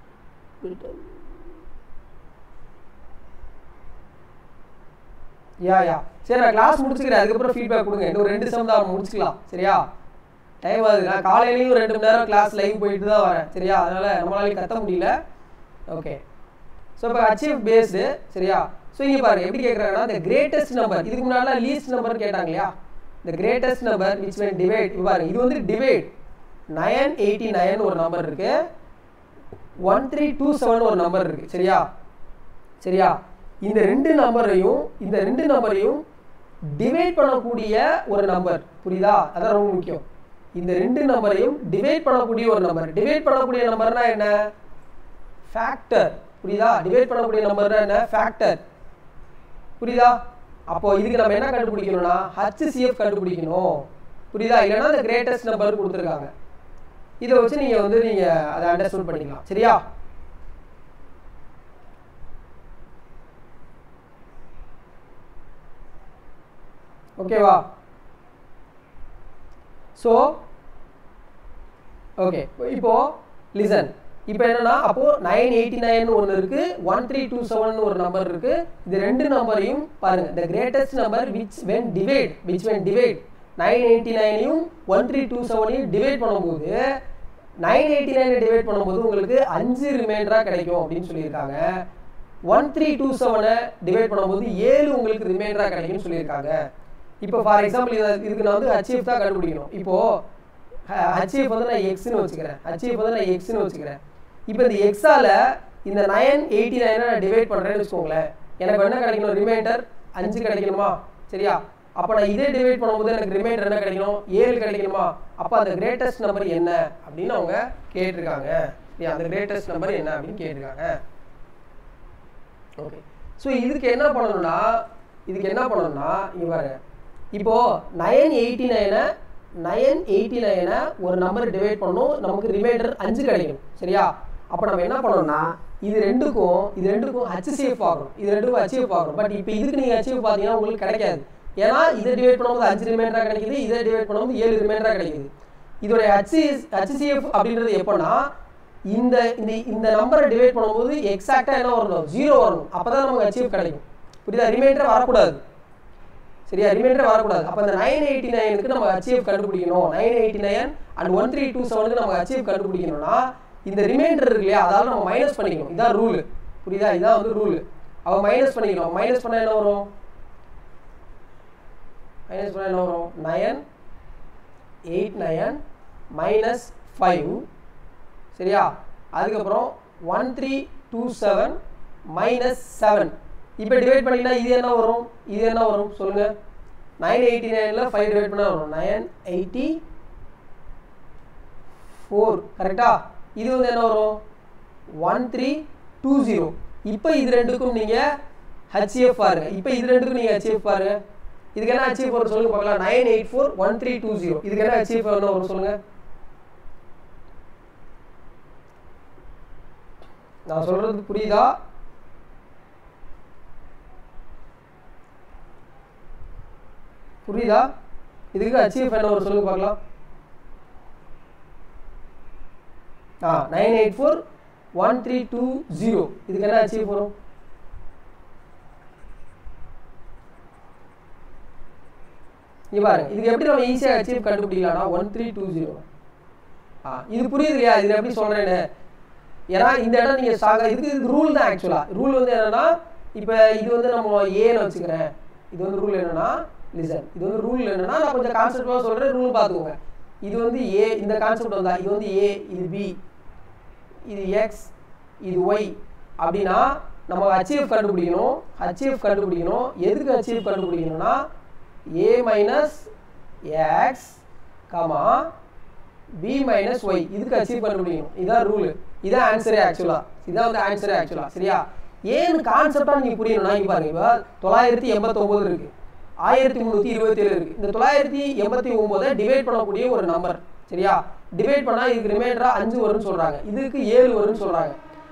யா யா சரி நான் கிளாஸ் முடிச்சுக்கிறேன் அதுக்கப்புறம் ஃபீட்பேக் கொடுங்க இன்னும் ரெண்டு செம் தான் முடிச்சுக்கலாம் சரியா டைம் ஆகுது நான் காலையிலையும் ரெண்டு மணி நேரம் கிளாஸ் லைவ் போயிட்டு தான் வரேன் சரியா அதனால நம்மளாலையும் கத்த முடியல ஓகே ஸோ இப்போ அச்சீவ் பேஸ்டு சரியா ஸோ இங்கே பாருங்க எப்படி கேட்குறாங்கன்னா இந்த கிரேட்டஸ்ட் நம்பர் இதுக்கு முன்னாடி லீஸ்ட் நம்பர் கேட்டாங்க இல்லையா இந்த greatest number which when divide பாருங்க இது வந்து டிவைட் நயன் எயிட்டி நைன் ஒரு நம்பர் இருக்கு ஒன் த்ரீ டூ செவன் ஒரு நம்பர் இருக்கு சரியா சரியா இந்த ரெண்டு நம்பரையும் இந்த ரெண்டு நம்பரையும் டிவைட் பண்ணக்கூடிய ஒரு நம்பர் புரியுதா அதான் ரொம்ப முக்கியம் இந்த ரெண்டு நம்பரையும் டிவைட் பண்ணக்கூடிய ஒரு நம்பர் டிவைட் பண்ணக்கூடிய நம்பர்னா என்ன ஃபேக்டர் புரியுதா டிவைட் பண்ணக்கூடிய நம்பர்னா என்ன ஃபேக்டர் புரியுதா அப்போ இதுக்கு நம்ம என்ன கண்டுபிடிக்கணும்னா ஹச்சிசிஎஃப் கண்டுபிடிக்கணும் புரியுதா இல்லைன்னா அந்த கிரேட்டஸ்ட் நம்பர் கொடுத்துருக்காங்க இதை வச்சு நீங்கள் வந்து நீங்கள் அதை அண்டர்ஸ்டாண்ட் பண்ணிக்கலாம் சரியா ஓகேவா ஸோ ஓகே இப்போ லிசன் இப்போ என்னன்னா அப்போ நைன் எயிட்டி நைன் ஒன்று இருக்கு ஒன் த்ரீ டூ செவன் ஒரு நம்பர் இருக்கு இது ரெண்டு நம்பரையும் பாருங்க the greatest number which when divide which when divide nine eighty நைனையும் ஒன் த்ரீ டூ செவனையும் டிவைட் பண்ணும்போது நைன் எயிட்டி நைனை டிவைட் பண்ணும்போது உங்களுக்கு அஞ்சு ரிமைண்டராக கிடைக்கும் அப்படின்னு சொல்லியிருக்காங்க ஒன் த்ரீ டூ செவனை டிவைட் பண்ணும்போது ஏழு உங்களுக்கு ரிமைண்டராக கிடைக்கும்னு சொல்லியிருக்காங்க இப்போ ஃபார் எக்ஸாம்பிள் இதை இதுக்கு நான் வந்து ஹச்எஃப் தான் கண்டுபிடிக்கணும் இப்போ ஹச்எஃப் வந்து நான் எக்ஸ்னு வச்சுக்கிறேன் ஹச்எஃப் வந்து நான் எக்ஸ்னு வச்சுக்கிறேன் இப்போ இந்த எக்ஸால இந்த நைன் எயிட்டி நைனை நான் டிவைட் பண்ணுறேன்னு வச்சுக்கோங்களேன் எனக்கு என்ன கிடைக்கணும் ரிமைண்டர் அஞ்சு கிடைக்கணுமா சரியா அப்போ நான் இதே டிவைட் பண்ணும்போது எனக்கு ரிமைண்டர் என்ன கிடைக்கணும் ஏழு கிடைக்கணுமா அப்போ அந்த கிரேட்டஸ்ட் நம்பர் என்ன அப்படின்னு அவங்க கேட்டிருக்காங்க சரியா அந்த கிரேட்டஸ்ட் நம்பர் என்ன அப்படின்னு கேட்டிருக்காங்க ஓகே ஸோ இதுக்கு என்ன பண்ணணும்னா இதுக்கு என்ன பண்ணணும்னா இங்கே பாருங்க இப்போ நயன் எயிட்டி நைனை நயன் எயிட்டி நைனை ஒரு நம்பர் டிவைட் பண்ணணும் நமக்கு ரிமைண்டர் அஞ்சு கிடைக்கும் சரியா அப்போ நம்ம என்ன பண்ணணும்னா இது ரெண்டுக்கும் இது ரெண்டுக்கும் ஹச்சிஎஃப் ஆகணும் இது ரெண்டுக்கும் ஹச்சிஎஃப் ஆகணும் பட் இப்போ இதுக்கு நீங்கள் ஹச்சிஎஃப் பார்த்தீங்கன்னா உங்களுக்கு கிடைக்காது ஏன்னா இதை டிவைட் பண்ணும்போது அஞ்சு ரிமைண்டராக கிடைக்குது இதை டிவைட் பண்ணும்போது ஏழு ரிமைண்டராக கிடைக்குது இதோட ஹச்சி ஹச்சிஎஃப் அப்படின்றது எப்போன்னா இந்த இந்த இந்த நம்பரை டிவைட் பண்ணும்போது எக்ஸாக்டாக என்ன வரணும் ஜீரோ வரணும் அப்போ தான் நமக்கு அச்சீவ் கிடைக்கும் புரியுதா ரிமைண்டர் வரக்கூடாது சரியா ரிமைண்டர் வரக்கூடாது அப்போ இந்த நைன் எயிட்டி நைனுக்கு நம்ம அச்சீவ் கண்டுபிடிக்கணும் nine eighty nine and one three two செவனுக்கு நம்ம அச்சீவ் கண்டுபிடிக்கணும்னா இந்த ரிமைண்டர் இருக்கு இல்லையா அதால நம்ம மைனஸ் பண்ணிக்கணும் இதான் ரூல் புரியுதா இதான் வந்து ரூல் அவன் மைனஸ் பண்ணிக்கணும் மைனஸ் பண்ண என்ன வரும் மைனஸ் பண்ண என்ன வரும் nine eight nine minus five சரியா அதுக்கப்புறம் one three two seven minus seven இப்போ டிவைட் பண்ணிங்கன்னா இது என்ன வரும் இது என்ன வரும் சொல்லுங்க நைன் எயிட்டி நைனில் ஃபைவ் டிவைட் பண்ணால் வரும் நைன் எயிட்டி ஃபோர் கரெக்டா இது வந்து என்ன வரும் ஒன் த்ரீ டூ ஜீரோ இப்போ இது ரெண்டுக்கும் நீங்கள் ஹச்சிஎஃப் பாருங்க இப்போ இது ரெண்டுக்கும் நீங்கள் ஹச்சிஎஃப் பாருங்க இதுக்கு என்ன ஹச்சிஎஃப் வரும் சொல்லுங்க பார்க்கலாம் nine eight four one three two zero இதுக்கு என்ன ஹச்சிஎஃப் என்ன வரும் சொல்லுங்க நான் சொல்றது புரியுதா புரியுதா இதுக்கு அச்சீவ் என்ன ஒரு சொல்லுங்க பார்க்கலாம் ஆ nine eight four one three two zero இதுக்கு என்ன அச்சீவ் வரும் இங்க பாருங்க இதுக்கு எப்படி நம்ம ஈஸியாக அச்சீவ் கண்டுபிடிக்கலாம்னா ஒன் த்ரீ டூ ஜீரோ ஆ இது புரியுது இல்லையா இது எப்படி சொல்றேன்னு ஏன்னா இந்த இடம் நீங்க சாக இதுக்கு இது ரூல் தான் ஆக்சுவலா ரூல் வந்து என்னன்னா இப்போ இது வந்து நம்ம ஏன்னு வச்சுக்கிறேன் இது வந்து ரூல் என்னன்னா லிசன் இது வந்து ரூல் என்னன்னா நான் கொஞ்சம் கான்செப்டாக சொல்றேன் ரூல் பார்த்துக்கோங்க இது வந்து ஏ இந்த கான்செப்ட் வந்தா இது வந்து ஏ இது பி இது எக்ஸ் இது ஒய் அப்படின்னா நம்ம அச்சீவ் கண்டுபிடிக்கணும் அச்சீவ் கண்டுபிடிக்கணும் எதுக்கு அச்சீவ் கண்டுபிடிக்கணும்னா A minus X comma B minus Y இதுக்கு அச்சீவ் கண்டுபிடிக்கணும் இதான் ரூல் இதான் ஆன்சரே ஆக்சுவலா இதான் வந்து ஆன்சரே ஆக்சுவலா சரியா ஏன்னு கான்செப்டா நீங்க புரியணும்னா இங்க பாருங்க இப்போ தொள்ளாயிரத்தி எண்பத்தொன்பது இருக்கு ஆயிரத்தி முந்நூற்றி இருபத்தி ஏழு இருக்கு இந்த தொள்ளாயிரத்தி எண்பத்தி ஒன்பதை டிவைட் பண்ணக்கூடிய ஒரு நம்பர் சரியா டிவைட் பண்ணா இதுக்கு ரிமைண்டரா அஞ்சு வரும்னு சொல்றாங்க இதுக்கு ஏழு வரும்னு சொல்றாங்க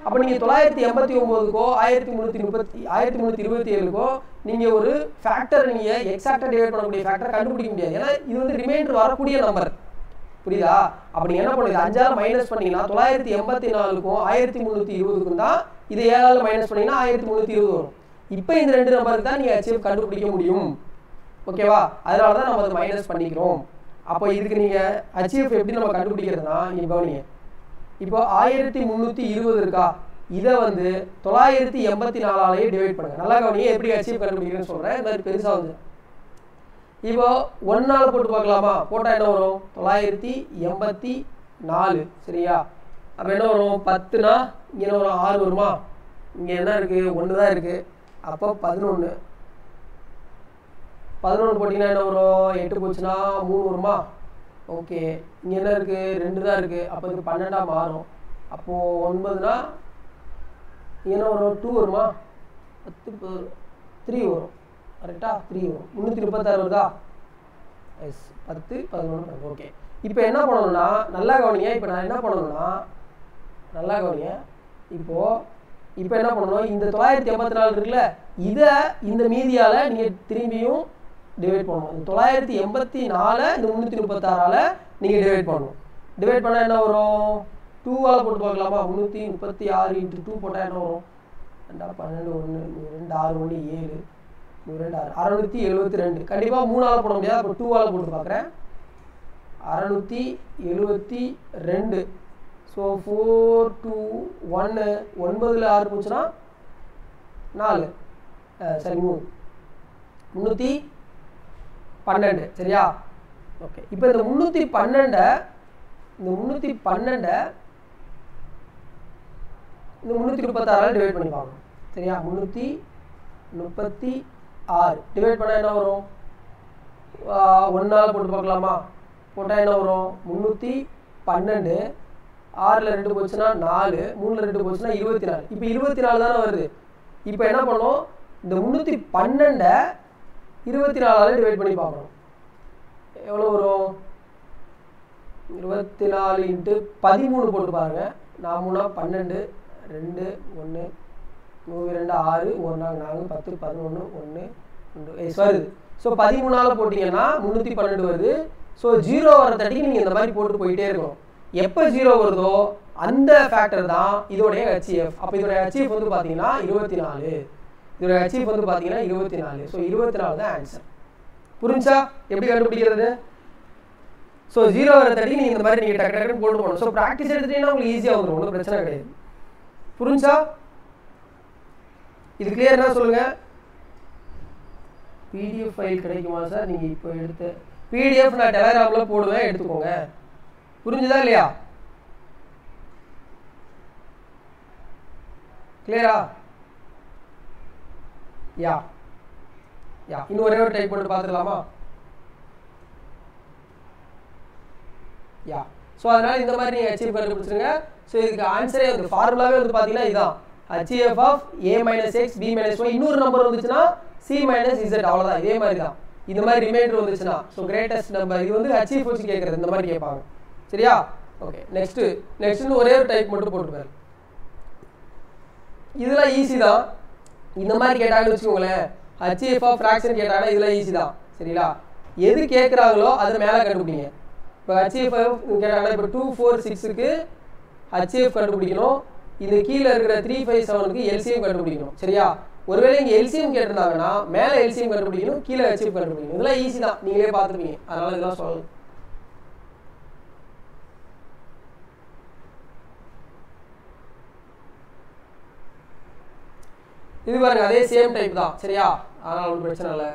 அப்போ நீங்கள் தொள்ளாயிரத்தி எண்பத்தி ஒம்போதுக்கோ ஆயிரத்தி முந்நூற்றி முப்பத்தி ஆயிரத்தி முந்நூற்றி இருபத்தி ஏழுக்கோ நீங்கள் ஒரு ஃபேக்டர் நீங்கள் எக்ஸாக்டாக டிவைட் பண்ணக்கூடிய ஃபேக்டர் கண்டுபிடிக்க முடியாது ஏன்னா இது வந்து ரிமைண்டர் வரக்கூடிய நம்பர் புரியுதா அப்படி என்ன பண்ணுது அஞ்சாறு மைனஸ் பண்ணீங்கன்னா தொள்ளாயிரத்தி எண்பத்தி நாலுக்கும் ஆயிரத்தி முந்நூற்றி இருபதுக்கும் தான் இது ஏழாவது மைனஸ் பண்ணீங்கன்னா ஆயிரத்தி முந்நூற்றி இருபது வரும் இப்போ இந்த ரெண்டு நம்பருக்கு தான் நீங்கள் அச்சீவ் கண்டுபிடிக்க முடியும் ஓகேவா அதனால தான் நம்ம அதை மைனஸ் பண்ணிக்கிறோம் அப்போ இதுக்கு நீங்கள் அச்சீவ் எப்படி நம்ம கண்டுபிடிக்கிறதுனா நீங்கள் கவனிங்க இப்போ ஆயிரத்தி முந்நூற்றி இருபது இருக்கா இதை வந்து தொள்ளாயிரத்தி எண்பத்தி நாலாலேயே டிவைட் பண்ணுங்க நல்லா கவனிங்க எப்படி அச்சீவ் கண்டுபிடிக்கிறேன்னு சொல்கிறேன் இந்த மாதிரி பெருசாக வந்து இப்போ ஒன்றால் போட்டு பார்க்கலாமா போட்டால் என்ன வரும் தொள்ளாயிரத்தி எண்பத்தி நாலு சரியா அப்போ என்ன வரும் பத்துனா இங்கே என்ன வரும் ஆறு வருமா இங்கே என்ன இருக்குது ஒன்று தான் இருக்குது அப்போ பதினொன்று பதினொன்று போட்டிங்கன்னா என்ன வரும் எட்டு போச்சுன்னா மூணு வருமா ஓகே இங்கே என்ன இருக்குது ரெண்டு தான் இருக்குது அப்போ இது பன்னெண்டாக மாறும் அப்போது ஒன்பதுனா இங்க என்ன வரும் டூ வருமா பத்து த்ரீ வரும் கரெக்டா த்ரீ வரும் முந்நூற்றி முப்பத்தாறு வருதா எஸ் பத்து பதினொன்று ஓகே இப்போ என்ன பண்ணணும்னா நல்லா கவனிங்க இப்போ நான் என்ன பண்ணணும்னா நல்லா கவனிங்க இப்போது இப்போ என்ன பண்ணணும் இந்த தொள்ளாயிரத்தி எண்பத்தி நாலு இருக்குல்ல இதை இந்த மீதியால் நீங்கள் திரும்பியும் டிவைட் பண்ணணும் இந்த தொள்ளாயிரத்தி எண்பத்தி நாலை இந்த முந்நூற்றி முப்பத்தாறால் நீங்கள் டிவைட் பண்ணணும் டிவைட் பண்ணால் என்ன வரும் டூவால் போட்டு பார்க்கலாமா முந்நூற்றி முப்பத்தி ஆறு இன்ட்டு டூ போட்டால் என்ன வரும் ரெண்டா பன்னெண்டு ஒன்று ரெண்டு ஆறு ஒன்று ஏழு நூறு ரெண்டு ஆறு அறநூற்றி எழுபத்தி ரெண்டு கண்டிப்பாக மூணால் போட முடியாது அப்போ டூவால் போட்டு பார்க்குறேன் அறநூற்றி எழுபத்தி ரெண்டு ஸோ ஃபோர் டூ ஒன்று ஒன்பதில் ஆறு போச்சுன்னா நாலு அஹ் சரி மூணு முந்நூற்றி பன்னெண்டு சரியா ஓகே இப்போ இந்த முந்நூற்றி பன்னெண்டை இந்த முந்நூற்றி பன்னெண்டை இந்த முந்நூற்றி முப்பத்தாறால் டிவைட் பண்ணி பார்க்கணும் சரியா முந்நூற்றி முப்பத்தி ஆறு டிவைட் பண்ணால் என்ன வரும் ஒன்றால் போட்டு பார்க்கலாமா போட்டால் என்ன வரும் முந்நூற்றி பன்னெண்டு ஆறில் ரெண்டு போச்சுன்னா நாலு மூணில் ரெண்டு போச்சுன்னா இருபத்தி நாலு இப்போ இருபத்தி நாலு தானே வருது இப்போ என்ன பண்ணோம் இந்த முந்நூற்றி பன்னெண்டை இருபத்தி நாலால் டிவைட் பண்ணி பார்க்கணும் எவ்வளோ வரும் இருபத்தி நாலு இன்ட்டு பதிமூணு போட்டு பாருங்க நான் மூணா பன்னெண்டு ரெண்டு ஒன்று நூறு ரெண்டு ஆறு ஒரு நாலு நாலு பத்து பதினொன்று ஒன்று ரெண்டு எஸ் வருது ஸோ பதிமூணால் போட்டிங்கன்னா முந்நூற்றி பன்னெண்டு வருது ஸோ ஜீரோ வர தட்டிக்கு நீங்கள் இந்த மாதிரி போட்டு போயிட்டே இருக்கணும் எப்போ ஜீரோ வருதோ அந்த ஃபேக்டர் தான் இதோடைய ஹெச்எஃப் அப்போ இதோடைய ஹெச்எஃப் வந்து பார்த்தீங்கன்னா இருபத்தி நாலு இதோடைய ஹெச்எஃப் வந்து பார்த்தீங்கன்னா இருபத்தி நாலு ஸோ இருபத்தி நாலு தான் ஆன்சர் புரிஞ்சா எப்படி கண்டுபிடிக்கிறது ஸோ ஜீரோ வர தட்டி நீங்கள் இந்த மாதிரி நீங்கள் டக்கு டக்குன்னு போட்டு போகணும் ஸோ ப்ராக்டிஸ் எடுத்துட்டீங்கன்னா உங்களுக்கு ஈஸியாக வந்துடும் ஒன்றும் பிரச்சனை கிடையாது புரிஞ்சா இது கிளியர்னா சொல்லுங்க பிடிஎஃப் ஃபைல் கிடைக்குமா சார் நீங்கள் இப்போ எடுத்த பிடிஎஃப் நான் டெலகிராமில் போடுவேன் எடுத்துக்கோங்க புரிஞ்சுதா இல்லையா கிளியரா யா யா இன்னும் ஒரே ஒரு டைப் போட்டு பார்த்துடலாமா யா ஸோ அதனால் இந்த மாதிரி நீங்கள் அச்சீவ் கண்டுபிடிச்சிருங்க ஸோ இதுக்கு ஆன்சரே வந்து ஃபார்முலாவே வந்து பார்த்தீங்கன்னா இதுதான் HCF of A minus X B minus Y இன்னொரு நம்பர் வந்துச்சுன்னா சி மைனஸ் இசட் அவ்வளோதான் இதே மாதிரி தான் இந்த மாதிரி ரிமைண்டர் வந்துச்சுன்னா ஸோ கிரேட்டஸ்ட் நம்பர் இது வந்து ஹச்எஃப் வச்சு கேட்குறது இந்த மாதிரி கேட்பாங்க சரியா ஓகே நெக்ஸ்ட்டு நெக்ஸ்ட்னு ஒரே ஒரு டைப் மட்டும் போட்டுப்பாரு இதெல்லாம் ஈஸி தான் இந்த மாதிரி கேட்டாங்கன்னு வச்சுக்கோங்களேன் ஹச்எஃப் ஆஃப் ஃப்ராக்ஷன் கேட்டாங்கன்னா இதெல்லாம் ஈஸி தான் சரிங்களா எது கேட்குறாங்களோ அது மேலே கண்டுபிடிங்க இப்போ ஹச்எஃப் கேட்டாங்கன்னா இப்போ டூ ஃபோர் சிக்ஸுக்கு ஹச்எஃப் கண்டுபிடிக்கணும் இது கீழே இருக்கிற த்ரீ ஃபைவ் செவனுக்கு எல்சிஎம் கண்டுபிடிக்கணும் சரியா ஒருவேளை இங்கே எல்சிஎம் கேட்டிருந்தாங்கன்னா மேலே எல்சிஎம் கண்டுபிடிக்கணும் கீழே ஹெச்எஃப் கண்டுபிடிக்கணும் இதெல்லாம் ஈஸி தான் நீங்களே பார்த்துருப்பீங்க அதனால இதெல்லாம் சொல்லணும் இது பாருங்க அதே சேம் டைப் தான் சரியா அதனால ஒன்றும் பிரச்சனை இல்லை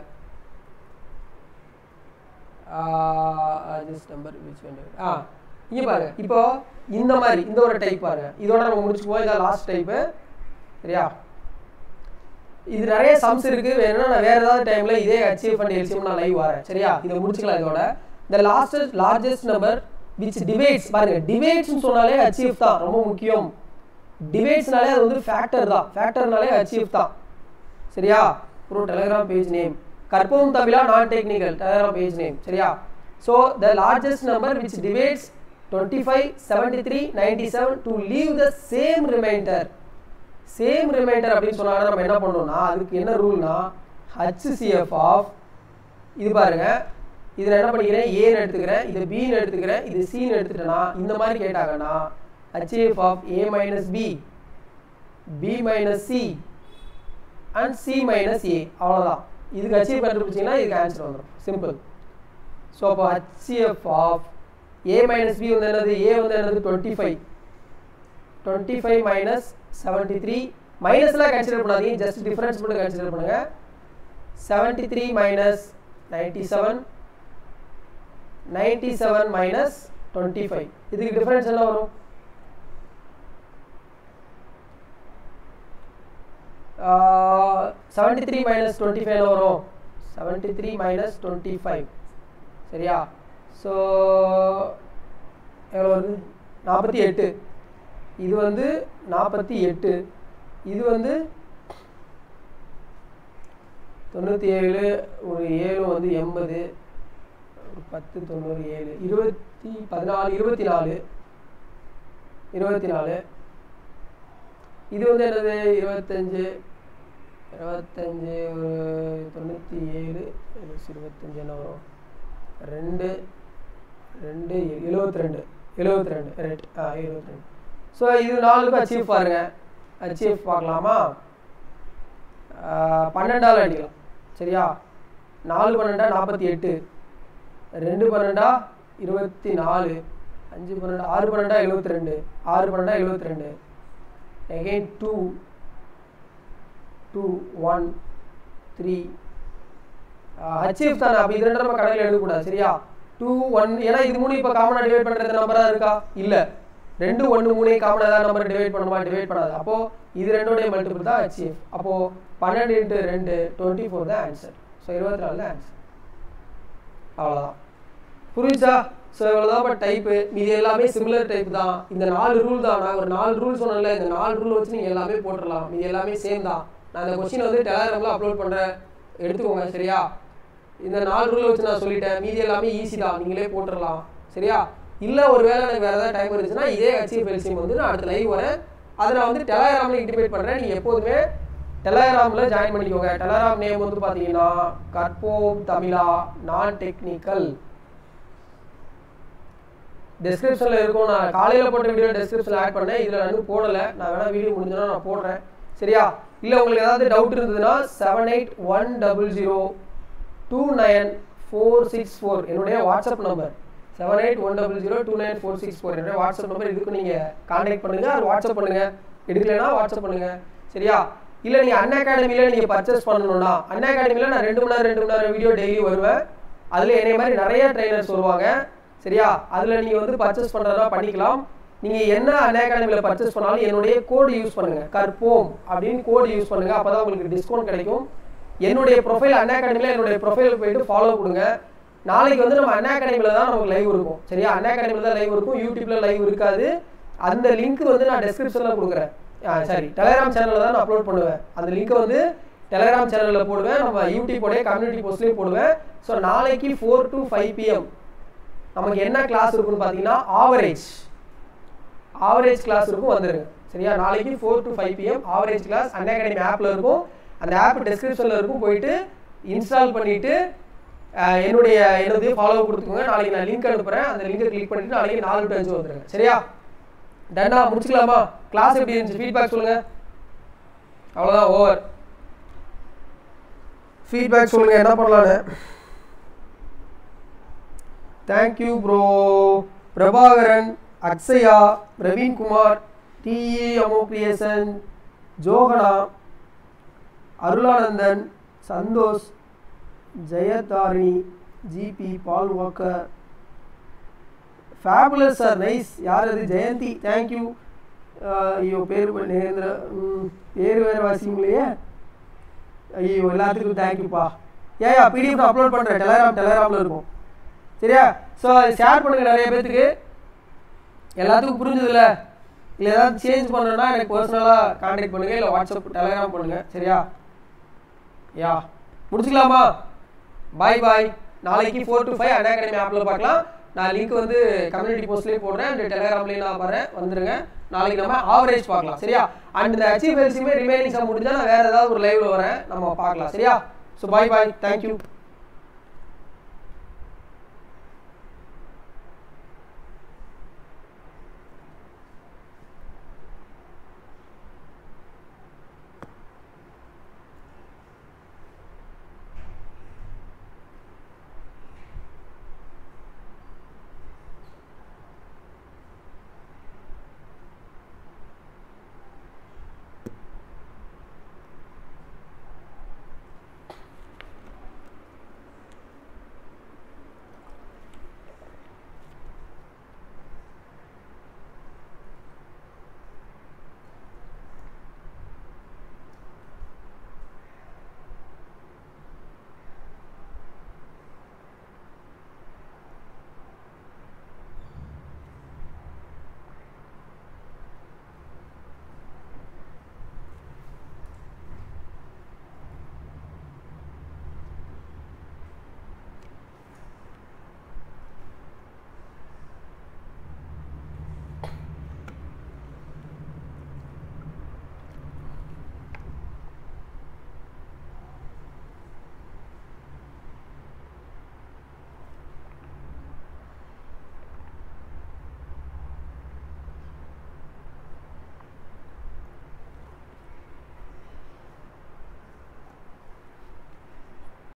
ஜஸ்ட் நம்பர் விச் ஆ இங்கே பாருங்க இப்போ இந்த மாதிரி இந்த ஒரு டைப் பாருங்க இதோட நம்ம முடிச்சுக்குவோம் இதான் லாஸ்ட் டைப்பு சரியா இது நிறைய சம்ஸ் இருக்கு வேணும்னா நான் வேற ஏதாவது டைம்ல இதே அச்சீவ் பண்ணி எல்சியம் நான் லைவ் வரேன் சரியா இதை முடிச்சுக்கலாம் இதோட இந்த last largest number which divides பாருங்க டிவைட்ஸ்னு சொன்னாலே அச்சீவ் தான் ரொம்ப முக்கியம் டிவைட்ஸ்னாலே அது வந்து ஃபேக்டர் தான் ஃபேக்டர்னாலே அச்சீவ் தான் சரியா ஒரு டெலிகிராம் பேஜ் நேம் கற்பவும் தமிழா நான் டெக்னிக்கல் டெலிகிராம் பேஜ் நேம் சரியா so the largest number which divides twenty five seventy three ninety seven to leave the same remainder same remainder அப்படின்னு சொன்னாங்கன்னா நம்ம என்ன பண்ணோம்னா அதுக்கு என்ன ரூல்னா ஹச்சிசிஎஃப் ஆஃப் இது பாருங்க இதில் என்ன பண்ணிக்கிறேன் ஏன்னு எடுத்துக்கிறேன் இது பின்னு எடுத்துக்கிறேன் இது சின்னு எடுத்துட்டேன்னா இந்த மாதிரி கேட்டாங்கன்னா HCF of A minus B B minus C and C minus A அவ்வளோதான் இதுக்கு ஹச்சிஎஃப் கண்டுபிடிச்சிங்கன்னா இதுக்கு ஆன்சர் வந்துடும் சிம்பிள் ஸோ அப்போ HCF of A minus B வந்து என்னது ஏ வந்து என்னது twenty five twenty five minus seventy three மைனஸ்லாம் கன்சிடர் பண்ணாதீங்க ஜஸ்ட் டிஃப்ரென்ஸ் மட்டும் கன்சிடர் பண்ணுங்க seventy three minus ninety seven ninety seven minus twenty five இதுக்கு டிஃப்ரென்ஸ் என்ன வரும் seventy three minus twenty five வரும் seventy three minus twenty five சரியா so எவ்வளோ வருது நாற்பத்தி எட்டு இது வந்து நாற்பத்தி எட்டு இது வந்து தொண்ணூற்றி ஏழு ஒரு ஏழு வந்து எண்பது ஒரு பத்து தொண்ணூறு ஏழு இருபத்தி பதினாலு இருபத்தி நாலு இருபத்தி நாலு இது வந்து என்னது இருபத்தஞ்சு இருபத்தஞ்சு ஒரு தொண்ணூற்றி ஏழு இருபத்தஞ்சு என்ன வரும் ரெண்டு ரெண்டு எழுபத்தி ரெண்டு எழுபத்தி ரெண்டு ரைட் ஆ எழுபத்தி ரெண்டு ஸோ இது நாலுக்கும் அச்சீவ் பாருங்க அச்சீவ் பார்க்கலாமா பன்னெண்டால் அடிக்கலாம் சரியா நாலு பன்னெண்டா நாற்பத்தி எட்டு ரெண்டு பன்னெண்டா இருபத்தி நாலு அஞ்சு பன்னெண்டா ஆறு பன்னெண்டா எழுபத்தி ரெண்டு ஆறு பன்னெண்டா எழுபத்தி ரெண்டு again two two one three HCF தானே அப்போ இது ரெண்டு நம்ம கடையில் எழுதக்கூடாது சரியா டூ ஒன் ஏன்னா இது மூணு இப்போ காமனாக டிவைட் பண்ணுறது நம்பராக இருக்கா இல்லை ரெண்டு ஒன்று மூணு காமனாக ஏதாவது நம்பர் டிவைட் பண்ணுமா டிவைட் பண்ணாது அப்போது இது ரெண்டோடைய மல்டிபிள் தான் அச்சீவ் அப்போது பன்னெண்டு இன்ட்டு ரெண்டு டுவெண்ட்டி ஃபோர் தான் ஆன்சர் ஸோ இருபத்தி நாலு தான் ஆன்சர் அவ்வளோதான் புரிஞ்சா ஸோ இவ்வளோதான் பட் டைப்பு இது எல்லாமே சிமிலர் டைப் தான் இந்த நாலு ரூல் தான் நான் ஒரு நாலு ரூல் சொன்னேன்ல இந்த நாலு ரூல் வச்சு நீங்கள் எல்லாமே போட்டுடலாம் இது எல்லாமே சேம் தான் நான் இந்த கொஸ்டின் வந்து டெலாகிராமில் அப்லோட் பண்ணுறேன் எடுத்துக்கோங்க சரியா இந்த நாலு ரூல் வச்சு நான் சொல்லிட்டேன் மீதி எல்லாமே ஈஸி தான் நீங்களே போட்டுடலாம் சரியா இல்லை ஒரு வேளை எனக்கு வேறு ஏதாவது டைம் இருந்துச்சுன்னா இதே ஹச்சிஎஃப் எல்சிஎம் வந்து நான் அடுத்த லைவ் வரேன் அதை நான் வந்து டெலாகிராமில் இன்டிமேட் பண்ணுறேன் நீங்கள் எப்போதுமே டெலாகிராமில் ஜாயின் பண்ணிக்கோங்க டெலாகிராம் நேம் வந்து பார்த்தீங்கன்னா கற்போம் தமிழா நான் டெக்னிக்கல் டிஸ்கிரிப்ஷனில் இருக்கும் நான் காலையில் போட்ட வீடியோ டிஸ்கிரிப்ஷனில் ஆட் பண்ணேன் இதில் நான் இன்னும் போடலை நான் வேணால் வீடியோ முடிஞ்சோன்னா நான் போடுறேன் சரியா இல்லை உங்களுக்கு ஏதாவது டவுட் இருந்ததுன்னா seven eight one double zero two nine four six four என்னுடைய WhatsApp number seven eight one double zero two nine four six four என்னுடைய வாட்ஸ்அப் நம்பர் இதுக்கு நீங்கள் கான்டாக்ட் பண்ணுங்கள் அது வாட்ஸ்அப் பண்ணுங்கள் எடுக்கலைன்னா வாட்ஸ்அப் பண்ணுங்கள் சரியா இல்லை நீங்கள் அன் அகாடமியில் நீங்கள் பர்ச்சேஸ் பண்ணணும்னா அன் அகாடமியில் நான் ரெண்டு மணி நேரம் ரெண்டு மணி நேரம் வீடியோ டெய்லி வருவேன் அதில் என்னை மாதிரி நிறைய ட்ரைனர்ஸ் வருவாங்க சரியா அதில் நீங்கள் வந்து பர்ச்சேஸ் பண்ணுறதா பண்ணிக்கலாம் நீங்கள் என்ன அன் அகாடமியில் பர்ச்சேஸ் பண்ணாலும் என்னுடைய கோடு யூஸ் பண்ணுங்கள் கற்போம் அப்படின்னு கோடு யூஸ் பண்ணுங்கள் அப்போ தான் உங்களுக்கு டிஸ்கவுண்ட் கிடைக்கும் என்னுடைய ப்ரொஃபைல் அன் அகாடமியில் என்னுடைய ப்ரொஃபைல் போயிட்டு ஃபாலோ கொடுங்க நாளைக்கு வந்து நம்ம அன் அகாடமியில் தான் நமக்கு லைவ் இருக்கும் சரியா அன் அகாடமியில் தான் லைவ் இருக்கும் யூடியூப்பில் லைவ் இருக்காது அந்த லிங்க் வந்து நான் டெஸ்கிரிப்ஷனில் கொடுக்குறேன் சாரி டெலகிராம் சேனலில் தான் நான் அப்லோட் பண்ணுவேன் அந்த லிங்க்கை வந்து டெலகிராம் சேனலில் போடுவேன் நம்ம யூடியூபோடைய கம்யூனிட்டி போஸ்ட்லேயும் போடுவேன் ஸோ நாளைக்கு ஃபோர் டு ஃபைவ் பிஎம் நமக்கு என்ன கிளாஸ் இருக்குன்னு பார்த்தீங்கன்னா ஆவரேஜ் ஆவரேஜ் கிளாஸ் இருக்கும் வந்துருங்க சரியா நாளைக்கு four to five PM average class Unacademy ஆப்பில் இருக்கும் அந்த ஆப் டிஸ்கிரிப்ஷனில் இருக்கும் போயிட்டு இன்ஸ்டால் பண்ணிவிட்டு என்னுடைய என்னது ஃபாலோ கொடுத்துக்கோங்க நாளைக்கு நான் லிங்க் அனுப்புகிறேன் அந்த லிங்கை கிளிக் பண்ணிவிட்டு நாளைக்கு நாலு டு அஞ்சு வந்துருங்க சரியா டன்னா முடிச்சுக்கலாமா கிளாஸ் எப்படி இருந்துச்சு ஃபீட்பேக் சொல்லுங்கள் அவ்வளோதான் ஓவர் ஃபீட்பேக் சொல்லுங்கள் என்ன பண்ணலான்னு தேங்க்யூ ப்ரோ பிரபாகரன் அக்ஷயா பிரவீன்குமார் டிஇ அமோ கிரியேசன் ஜோகனா அருளானந்தன் சந்தோஷ் ஜெயதாரிணி ஜிபி Paul Walker fabulous sir nice யார் அது ஜெயந்தி தேங்க்யூ ஐயோ பேர் நேந்திர பேர் வேறு வாசிங்களே ஐயோ எல்லாத்துக்கும் தேங்க்யூப்பா ஏயா பிடிஎஃப் அப்லோட் பண்ணுறேன் டெலகிராம் டெலகிராமில் இருக்கும் சரியா ஸோ ஷேர் பண்ணுங்கள் நிறைய பேர்த்துக்கு எல்லாத்துக்கும் புரிஞ்சதில்ல இல்லை ஏதாவது சேஞ்ச் பண்ணணும்னா எனக்கு பர்சனலாக கான்டாக்ட் பண்ணுங்கள் இல்லை வாட்ஸ்அப் டெலகிராம் பண்ணுங்கள் சரியா யா முடிச்சுக்கலாமா பாய் பாய் நாளைக்கு four to five Unacademy ஆப்பில் பார்க்கலாம் நான் லிங்க் வந்து கம்யூனிட்டி போஸ்ட்லேயே போடுறேன் அண்ட் டெலிகிராம்லேயும் நான் வரேன் வந்துருங்க நாளைக்கு நம்ம ஆவரேஜ் பார்க்கலாம் சரியா அண்ட் இந்த அச்சீவ் எல்சியுமே ரிமைனிங் சம் முடிஞ்சா நான் வேறு ஏதாவது ஒரு லைவ்ல வரேன் நம்ம பார்க்கலாம் சரியா ஸோ பாய் பாய் தேங்க்யூ